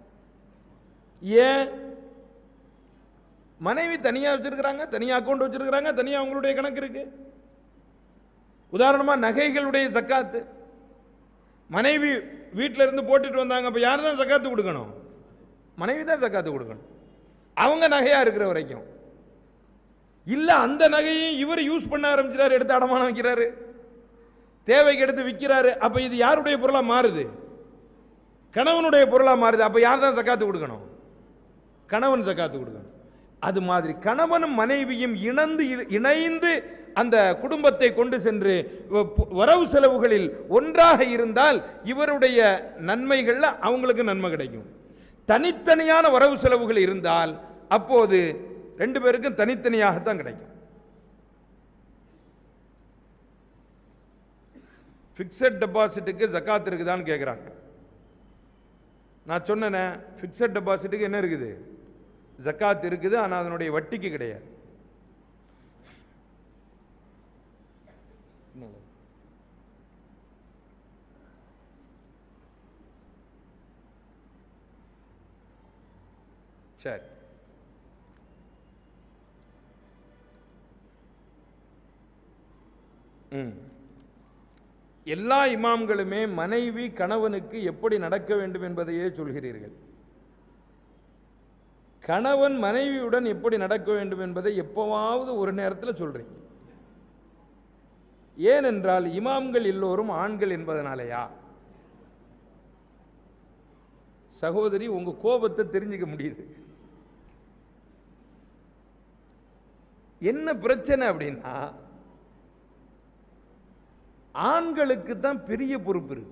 ஏன் மனைவி தனியா வச்சிருக்கிறாங்க தனியா அக்கௌண்ட் வச்சிருக்கிறாங்க தனியா அவங்களுடைய கணக்கு இருக்கு உதாரணமா நகைகளுடைய சக்காத்து மனைவி வீட்டில இருந்து போட்டுட்டு வந்தாங்க அப்ப யார் தான் சக்காத்து கொடுக்கணும் மனைவி தான் சக்காத்து கொடுக்கணும் அவங்க நகையா இருக்கிற வரைக்கும் இல்ல அந்த நகையும் இவர் யூஸ் பண்ண ஆரம்பிச்சிட்டாரு எடுத்து அடமானம் வைக்கிறாரு தேவைக்கு எடுத்து விற்கிறாரு அப்ப இது யாருடைய பொருளா மாறுது கணவனுடைய பொருளா மாறுது அப்ப யார் தான் சக்காத்து கொடுக்கணும் கணவன் சக்காத்து கொடுக்கணும் அது மாதிரி கணவனும் மனைவியும் இணைந்து இணைந்து அந்த குடும்பத்தை கொண்டு சென்று வ- பு- வரவு செலவுகளில் ஒன்றாக இருந்தால் இவருடைய நன்மைகள்ல அவங்களுக்கு நன்மை கிடைக்கும் தனித்தனியான வரவு செலவுகள் இருந்தால் அப்போது ரெண்டு பேருக்கும் தனித்தனியாகத்தான் கிடைக்கும் ஃபிக்ஸட் டெபாசிட்டுக்கு ஜக்காத் இருக்குதான்னு கேட்குறாங்க நான் சொன்னேனே ஃபிக்ஸட் டெபாசிட்டுக்கு என்ன இருக்குது ஜக்காத் இருக்குது ஆனால் அதனுடைய வட்டிக்கு கிடையாது சரி ம் எல்லா இமாம்களுமே மனைவி கணவனுக்கு எப்படி நடக்க வேண்டும் என்பதையே சொல்கிறீர்கள் கணவன் மனைவியுடன் எப்படி நடக்க வேண்டும் என்பதை எப்போவாவது ஒரு நேரத்தில் சொல்றீங்க ஏனென்றால் இமாம்கள் எல்லோரும் ஆண்கள் என்பதனாலயா சகோதரி உங்க கோபத்தை தெரிஞ்சுக்க முடியுது என்ன பிரச்சனை அப்படின்னா ஆண்களுக்கு தான் பெரிய பொறுப்பு இருக்கு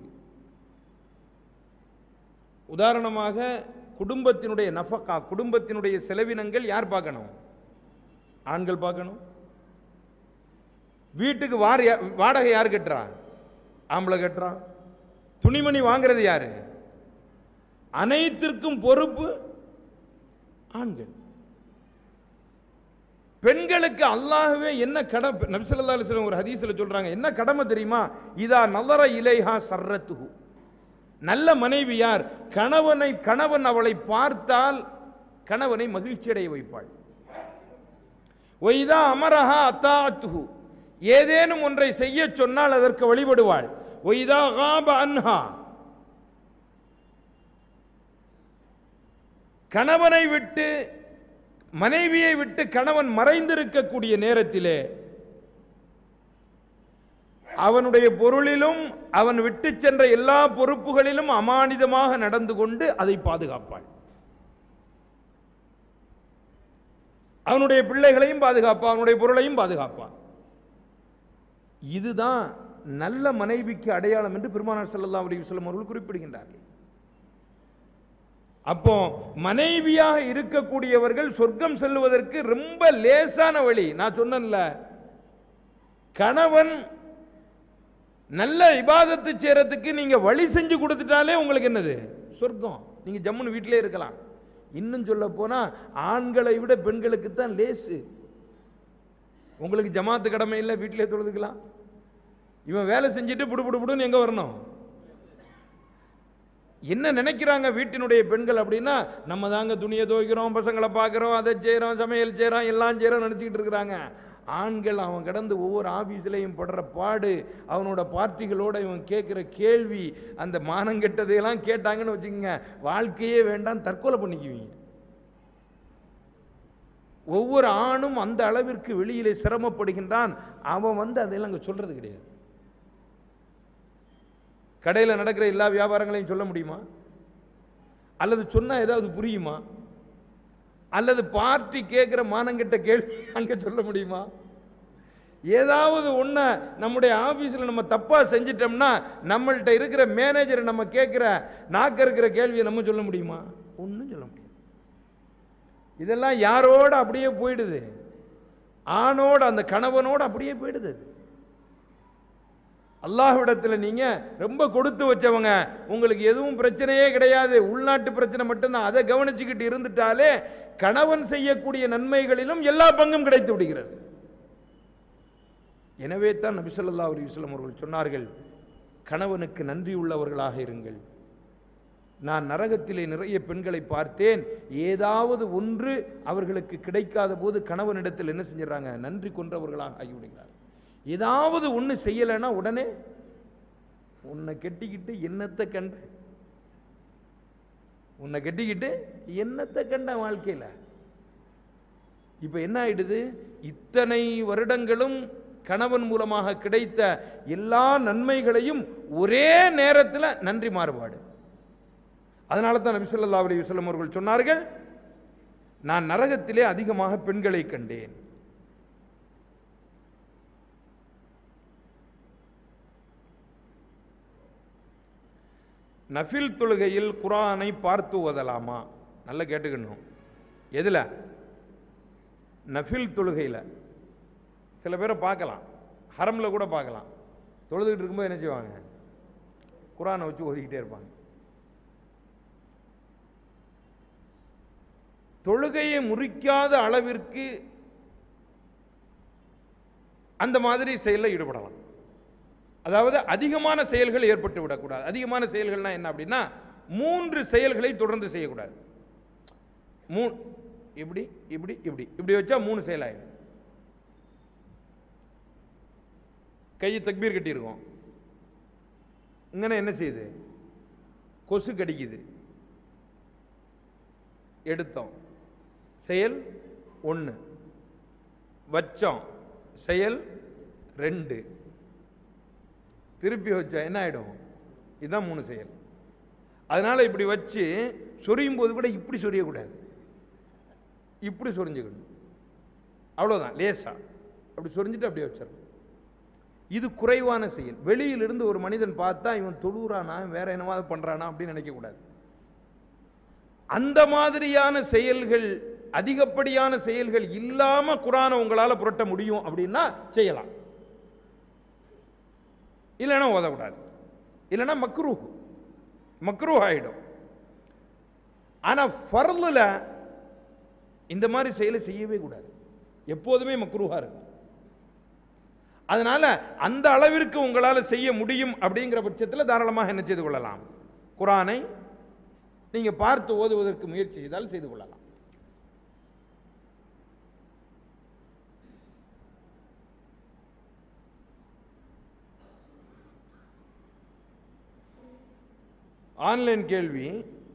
உதாரணமாக குடும்பத்தினுடைய நஃபக்கா குடும்பத்தினுடைய செலவினங்கள் யார் பார்க்கணும் ஆண்கள் பார்க்கணும் வீட்டுக்கு வார் யா- வாடகை யார் கட்டுறா ஆம்பளை கட்டுறான் துணிமணி வாங்குறது யாரு அனைத்திற்கும் பொறுப்பு ஆண்கள் பெண்களுக்கு அல்லாஹ்வே என்ன கடமை நபிசல்லா அலிஸ்லாம் ஒரு ஹதீஸ்ல சொல்றாங்க என்ன கடமை தெரியுமா இதா நலர இலைஹா சர்ரத்துஹு நல்ல மனைவி யார் கணவனை கணவன் அவளை பார்த்தால் கணவனை மகிழ்ச்சி அடைய வைப்பாள் ஒய்தா அமரஹா அத்தாத்துஹு ஏதேனும் ஒன்றை செய்ய சொன்னால் அதற்கு வழிபடுவாள் ஒய்தா காப அன்ஹா கணவனை விட்டு மனைவியை விட்டு கணவன் மறைந்திருக்கக்கூடிய நேரத்திலே அவனுடைய பொருளிலும் அவன் விட்டு சென்ற எல்லா பொறுப்புகளிலும் அமானிதமாக நடந்து கொண்டு அதை பாதுகாப்பாள் அவனுடைய பிள்ளைகளையும் பாதுகாப்பான் அவனுடைய பொருளையும் பாதுகாப்பான் இதுதான் நல்ல மனைவிக்கு அடையாளம் என்று பெருமானார் ஸல்லல்லாஹு அலைஹி வஸல்லம் அவர்கள் குறிப்பிடுகின்றார்கள் அப்போ மனைவியாக இருக்கக்கூடியவர்கள் சொர்க்கம் செல்வதற்கு ரொம்ப லேசான வழி நான் சொன்னேன்ல கணவன் நல்ல இபாதத்து செய்யறதுக்கு நீங்க வழி செஞ்சு கொடுத்துட்டாலே உங்களுக்கு என்னது சொர்க்கம் நீங்க ஜம்முன்னு வீட்டிலே இருக்கலாம் இன்னும் சொல்ல போனா ஆண்களை விட பெண்களுக்கு தான் லேசு உங்களுக்கு ஜமாத்து கடமை இல்லை வீட்டிலே தொழுதுக்கலாம் இவன் வேலை செஞ்சுட்டு புடு புடு புடுன்னு எங்க வரணும் என்ன நினைக்கிறாங்க வீட்டினுடைய பெண்கள் அப்படின்னா நம்ம தாங்க துணியை துவைக்கிறோம் பசங்களை பார்க்குறோம் அதை செய்கிறோம் சமையல் செய்கிறோம் எல்லாம் செய்கிறோம் நினச்சிக்கிட்டு இருக்கிறாங்க ஆண்கள் அவன் கடந்து ஒவ்வொரு ஆஃபீஸ்லையும் படுற பாடு அவனோட பார்ட்டிகளோட இவன் கேட்குற கேள்வி அந்த மானங்கெட்டதையெல்லாம் கேட்டாங்கன்னு வச்சுக்கோங்க வாழ்க்கையே வேண்டாம் தற்கொலை பண்ணிக்குவீங்க ஒவ்வொரு ஆணும் அந்த அளவிற்கு வெளியிலே சிரமப்படுகின்றான் அவன் வந்து அதெல்லாம் அங்கே சொல்றது கிடையாது கடையில் நடக்கிற எல்லா வியாபாரங்களையும் சொல்ல முடியுமா அல்லது சொன்னால் ஏதாவது புரியுமா அல்லது பார்ட்டி கேட்குற மானங்கிட்ட கேள்வி அங்கே சொல்ல முடியுமா ஏதாவது ஒன்று நம்முடைய ஆஃபீஸில் நம்ம தப்பாக செஞ்சிட்டோம்னா நம்மள்ட்ட இருக்கிற மேனேஜர் நம்ம கேட்குற நாக்க இருக்கிற கேள்வியை நம்ம சொல்ல முடியுமா ஒன்றும் சொல்ல முடியாது இதெல்லாம் யாரோட அப்படியே போயிடுது ஆணோட அந்த கணவனோட அப்படியே போயிடுது அது அல்லாஹ்விடத்தில் நீங்க ரொம்ப கொடுத்து வச்சவங்க உங்களுக்கு எதுவும் பிரச்சனையே கிடையாது உள்நாட்டு பிரச்சனை மட்டும்தான் அதை கவனிச்சுக்கிட்டு இருந்துட்டாலே கணவன் செய்யக்கூடிய நன்மைகளிலும் எல்லா பங்கும் கிடைத்து விடுகிறது எனவே தான் நபி ஸல்லல்லாஹு அலைஹி வஸல்லம் அவர்கள் சொன்னார்கள் கணவனுக்கு நன்றி உள்ளவர்களாக இருங்கள் நான் நரகத்திலே நிறைய பெண்களை பார்த்தேன் ஏதாவது ஒன்று அவர்களுக்கு கிடைக்காத போது கணவனிடத்தில் என்ன செஞ்சிடறாங்க நன்றி கொன்றவர்களாக ஆகிவிடுகிறார் ஏதாவது ஒன்று செய்யலைன்னா உடனே உன்னை கெட்டிக்கிட்டு என்னத்தை கண்ட உன்னை கெட்டிக்கிட்டு என்னத்தை கண்ட வாழ்க்கையில் இப்போ என்ன ஆயிடுது இத்தனை வருடங்களும் கணவன் மூலமாக கிடைத்த எல்லா நன்மைகளையும் ஒரே நேரத்தில் நன்றி மாறுபாடு அதனால தான் நபி ஸல்லல்லாஹு அலைஹி வஸல்லம் அவர்கள் சொன்னார்கள் நான் நரகத்திலே அதிகமாக பெண்களை கண்டேன் நஃபில் தொழுகையில் குரானை பார்த்து ஓதலாமா நல்லா கேட்டுக்கணும் எதில் நஃபில் தொழுகையில் சில பேரை பார்க்கலாம் ஹரமில் கூட பார்க்கலாம் தொழுதுகிட்டு இருக்கும்போது என்ன செய்வாங்க குரானை வச்சு ஓதிக்கிட்டே இருப்பாங்க தொழுகையை முறிக்காத அளவிற்கு அந்த மாதிரி செயலில் ஈடுபடலாம் அதாவது அதிகமான செயல்கள் ஏற்பட்டு விடக்கூடாது அதிகமான செயல்கள்னா என்ன அப்படின்னா மூன்று செயல்களை தொடர்ந்து செய்யக்கூடாது மூ இப்படி இப்படி இப்படி இப்படி வச்சா மூணு செயல் ஆயிடும் கையை தக்பீர் கட்டியிருக்கோம் இங்கன என்ன செய்யுது கொசு கடிக்குது எடுத்தோம் செயல் ஒன்று வச்சோம் செயல் ரெண்டு திருப்பி வச்சா என்ன ஆகிடும் இதுதான் மூணு செயல் அதனால் இப்படி வச்சு சொரியும் போது கூட இப்படி சொரியக்கூடாது இப்படி சொரிஞ்சுக்கணும் அவ்வளோதான் லேசா அப்படி சொரிஞ்சிட்டு அப்படியே வச்சிடணும் இது குறைவான செயல் வெளியிலிருந்து ஒரு மனிதன் பார்த்தா இவன் தொழுறானா வேற என்னவாவது பண்றானா அப்படின்னு நினைக்கக்கூடாது அந்த மாதிரியான செயல்கள் அதிகப்படியான செயல்கள் இல்லாம குரானை உங்களால புரட்ட முடியும் அப்படின்னா செய்யலாம் இல்லைன்னா ஓதக்கூடாது இல்லைன்னா மக்ரூ மக்ரூ ஆயிடும் ஆனா ஃபர்லில் இந்த மாதிரி செயலை செய்யவே கூடாது எப்போதுமே மக்ரூஹா இருக்கும் அதனால அந்த அளவிற்கு உங்களால் செய்ய முடியும் அப்படிங்கிற பட்சத்தில் தாராளமாக என்ன செய்து கொள்ளலாம் குரானை நீங்க பார்த்து ஓதுவதற்கு முயற்சி செய்தால் செய்து கொள்ளலாம் ஆன்லைன் கேள்வி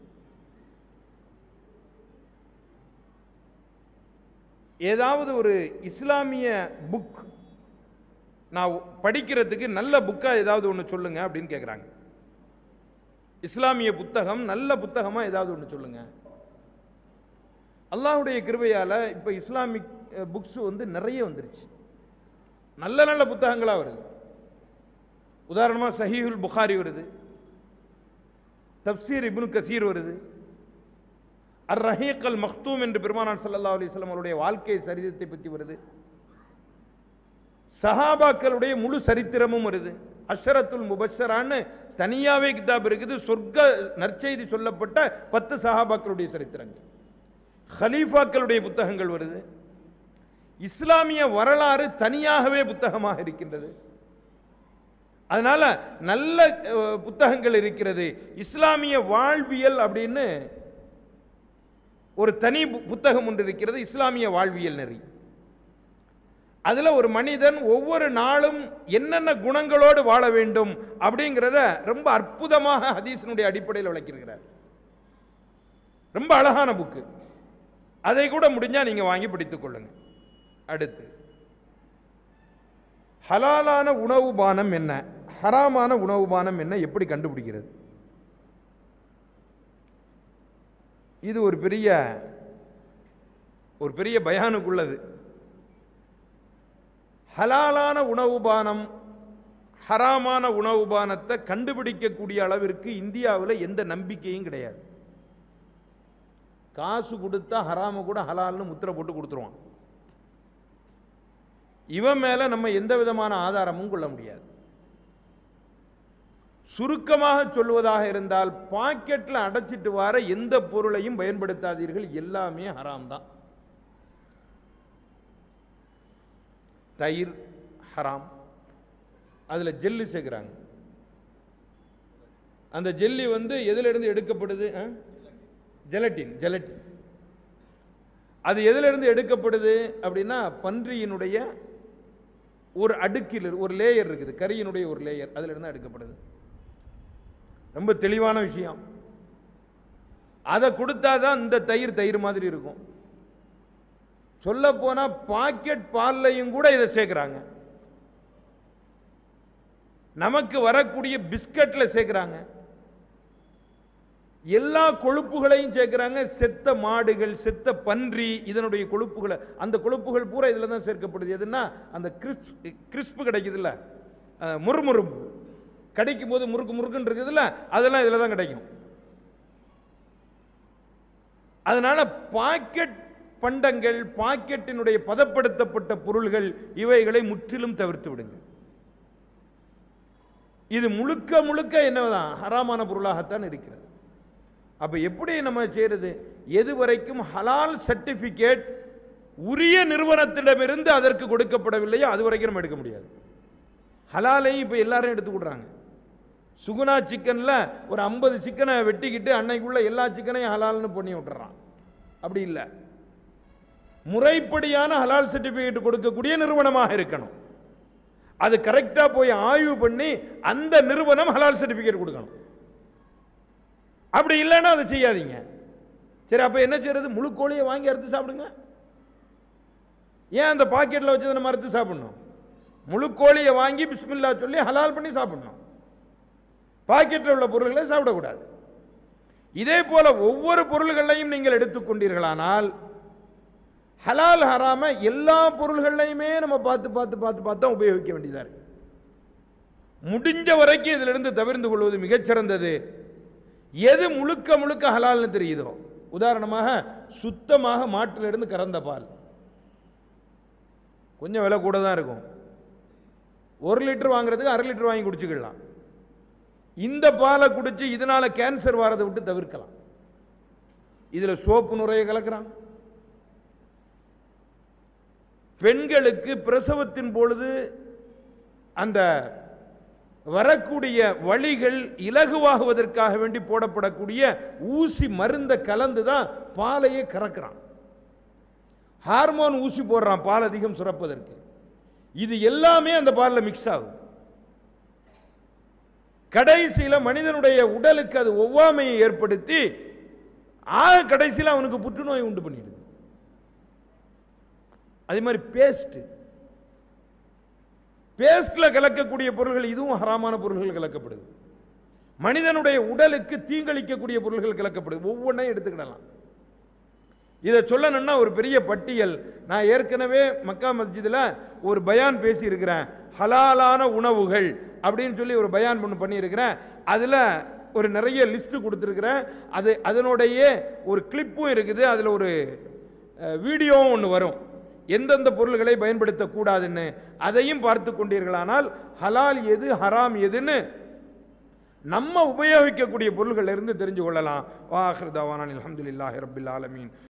ஏதாவது ஒரு இஸ்லாமிய புக் நான் படிக்கிறதுக்கு நல்ல புக்காக ஏதாவது ஒன்று சொல்லுங்க அப்படின்னு கேட்குறாங்க இஸ்லாமிய புத்தகம் நல்ல புத்தகமாக ஏதாவது ஒன்று சொல்லுங்க அல்லாஹ்வுடைய கிருபையால் இப்போ இஸ்லாமிக் புக்ஸ் வந்து நிறைய வந்துருச்சு நல்ல நல்ல புத்தகங்களாக வருது உதாரணமாக சஹீஹுல் புகாரி வருது தப்சீர் இப்னு கசீர் வருது அர் ரஹீக் அல் மக்தூம் என்று பெருமானார் ஸல்லல்லாஹு அலைஹி வஸல்லம் அவருடைய வாழ்க்கை சரிதத்தை பற்றி வருது சஹாபாக்களுடைய முழு சரித்திரமும் வருது அஷரத்துல் முபஷரான்னு தனியாவே கிதாப் இருக்குது சொர்க்க நற்செய்தி சொல்லப்பட்ட பத்து சஹாபாக்களுடைய சரித்திரங்கள் ஹலீஃபாக்களுடைய புத்தகங்கள் வருது இஸ்லாமிய வரலாறு தனியாகவே புத்தகமாக இருக்கின்றது அதனால நல்ல அஹ், புத்தகங்கள் இருக்கிறது இஸ்லாமிய வாழ்வியல் அப்படின்னு ஒரு தனி பு- புத்தகம் ஒன்று இருக்கிறது இஸ்லாமிய வாழ்வியல் நெறி அதுல ஒரு மனிதன் ஒவ்வொரு நாளும் என்னென்ன குணங்களோடு வாழ வேண்டும் அப்படிங்கிறத ரொம்ப அற்புதமாக ஹதீஸினுடைய அடிப்படையில் விளக்கியிருக்கிறார் ரொம்ப அழகான புக்கு அதை கூட முடிஞ்சா நீங்க வாங்கி பிடித்துக் கொள்ளுங்க அடுத்து ஹலாலான உணவு பானம் என்ன ஹராமான உணவு பானம் என்ன எப்படி கண்டுபிடிக்கிறது இது ஒரு பெரிய ஒரு பெரிய பயானுக்குள்ளது ஹலாலான உணவு பானம் ஹராமான உணவு பானத்தை கண்டுபிடிக்கக்கூடிய அளவிற்கு இந்தியாவில் எந்த நம்பிக்கையும் கிடையாது காசு கொடுத்தா ஹராம கூட ஹலால்னு முத்திரை போட்டு கொடுத்துருவான் இவன் மேல நம்ம எந்த விதமான ஆதாரமும் கொள்ள முடியாது சுருக்கமாக சொல்வதாக இருந்தால் பாக்கெட்ல அடைச்சிட்டு வர எந்த பொருளையும் பயன்படுத்தாதீர்கள் எல்லாமே ஹராம் தான் தயிர் ஹராம் அதுல ஜெல்லு சேர்க்குறாங்க அந்த ஜெல்லி வந்து எதுல இருந்து எடுக்கப்படுது ஜெலட்டின் ஜெலட்டின் அது எதுல இருந்து எடுக்கப்படுது அப்படின்னா பன்றியினுடைய ஒரு அடுக்கில் இரு- ஒரு லேயர் இருக்குது கரியினுடைய ஒரு லேயர் அதுல இருந்து எடுக்கப்படுது ரொம்ப தெளிவான விஷயம் அதை கொடுத்தாதான் இந்த தயிர் தயிர் மாதிரி இருக்கும் சொல்ல போனா பாக்கெட் பால்லையும் கூட இதை சேர்க்குறாங்க நமக்கு வரக்கூடிய பிஸ்கட்ல சேர்க்குறாங்க எல்லா கொழுப்புகளையும் சேர்க்குறாங்க செத்த மாடுகள் செத்த பன்றி இதனுடைய கொழுப்புகளை அந்த கொழுப்புகள் பூரா இதில் தான் சேர்க்கப்படுது எதுன்னா அந்த கிறிஸ் கிறிஸ்பு கிடைக்குதுல்ல அஹ், முறுமுறுப்பு கிடைக்கும் போது முறுக்கு முறுக்குன்னு இருக்குதுல்ல அதெல்லாம் இதில் தான் கிடைக்கும் அதனால பாக்கெட் பண்டங்கள் பாக்கெட்டினுடைய பதப்படுத்தப்பட்ட பொருள்கள் இவைகளை முற்றிலும் தவிர்த்து விடுங்க இது முழுக்க முழுக்க என்னதான் ஹராமான பொருளாகத்தான் இருக்கிறது அப்ப எப்படி நம்ம செய்யறது எது வரைக்கும் ஹலால் சர்டிபிகேட் உரிய நிறுவனத்திடமிருந்து அதற்கு கொடுக்கப்படவில்லையோ அது வரைக்கும் நம்ம எடுக்க முடியாது ஹலாலையும் இப்ப எல்லாரும் எடுத்து விடுறாங்க சுகுணா சிக்கன்ல ஒரு ஐம்பது சிக்கனை வெட்டிக்கிட்டு அன்னைக்குள்ள எல்லா சிக்கனையும் ஹலால்னு பண்ணி விட்டுறான் அப்படி இல்லை முறைப்படியான ஹலால் சர்டிபிகேட் கொடுக்கக்கூடிய நிறுவனமாக இருக்கணும் அது கரெக்டா போய் ஆய்வு பண்ணி அந்த நிறுவனம் ஹலால் சர்டிபிகேட் கொடுக்கணும் அப்படி இல்லைன்னா அதை செய்யாதீங்க சரி அப்ப என்ன செய்யறது முழு கோழியை வாங்கி அறுத்து சாப்பிடுங்க ஏன் அந்த பாக்கெட்ல வச்சதை நம்ம அறுத்து சாப்பிடணும் முழு கோழியை வாங்கி பிஸ்மில்லா சொல்லி ஹலால் பண்ணி சாப்பிடணும் பாக்கெட்டில் உள்ள பொருள்களை சாப்பிடக்கூடாது இதே போல ஒவ்வொரு பொருள்களையும் நீங்கள் எடுத்துக்கொண்டீர்களானால் ஹலால் ஹராம எல்லா பொருள்களையுமே நம்ம பார்த்து பார்த்து பார்த்து பார்த்து தான் உபயோகிக்க வேண்டியதா இருக்கு முடிஞ்ச வரைக்கும் இதிலிருந்து தவிர்ந்து கொள்வது மிகச்சிறந்தது எது முழுக்க முழுக்க ஹலால்னு தெரியுதோ உதாரணமாக சுத்தமாக மாட்டிலிருந்து கறந்த பால் கொஞ்சம் விலை கூட தான் இருக்கும் ஒரு லிட்டர் வாங்குறதுக்கு அரை லிட்டர் வாங்கி குடிச்சுக்கலாம் இந்த பாலை குடிச்சு இதனால கேன்சர் வரதை விட்டு தவிர்க்கலாம் இதுல சோப்பு நுரையை கலக்கிறான் பெண்களுக்கு பிரசவத்தின் பொழுது அந்த வரக்கூடிய வழிகள் இலகுவாகுவதற்காக வேண்டி போடப்படக்கூடிய ஊசி மருந்த கலந்து தான் பாலையே கறக்கிறான் ஹார்மோன் ஊசி போடுறான் பால் அதிகம் சுரப்பதற்கு இது எல்லாமே அந்த பாலில் மிக்ஸ் ஆகும் கடைசியில மனிதனுடைய உடலுக்கு அது ஒவ்வாமையை ஏற்படுத்தி ஆக கடைசியில் அவனுக்கு புற்றுநோய் உண்டு பண்ணிடுது அதே மாதிரி பேஸ்ட் பேஸ்ட்ல கலக்கக்கூடிய பொருள்கள் இதுவும் ஹராமான பொருள்கள் கலக்கப்படுது மனிதனுடைய உடலுக்கு தீங்களிக்கக்கூடிய பொருள்கள் கலக்கப்படுது ஒவ்வொன்றையும் எடுத்துக்கிடலாம் இதை சொல்லணும்னா ஒரு பெரிய பட்டியல் நான் ஏற்கனவே மக்கா மஸ்ஜிதில் ஒரு பயான் பேசி இருக்கிறேன் ஹலாலான உணவுகள் அப்படின்னு சொல்லி ஒரு பயான் ஒன்று பண்ணியிருக்கிறேன் அதில் ஒரு நிறைய லிஸ்ட் கொடுத்துருக்கிறேன் அது அதனுடைய ஒரு கிளிப்பும் இருக்குது அதில் ஒரு அஹ், வீடியோவும் ஒன்று வரும் எந்தெந்த பொருள்களை பயன்படுத்தக்கூடாதுன்னு அதையும் பார்த்து கொண்டீர்களானால் ஹலால் எது ஹராம் எதுன்னு நம்ம உபயோகிக்கக்கூடிய பொருள்கள் இருந்து தெரிஞ்சு கொள்ளலாம் வாஹிர் தவானான் அல்ஹம்துலில்லாஹி ரப்பில் ஆலமீன்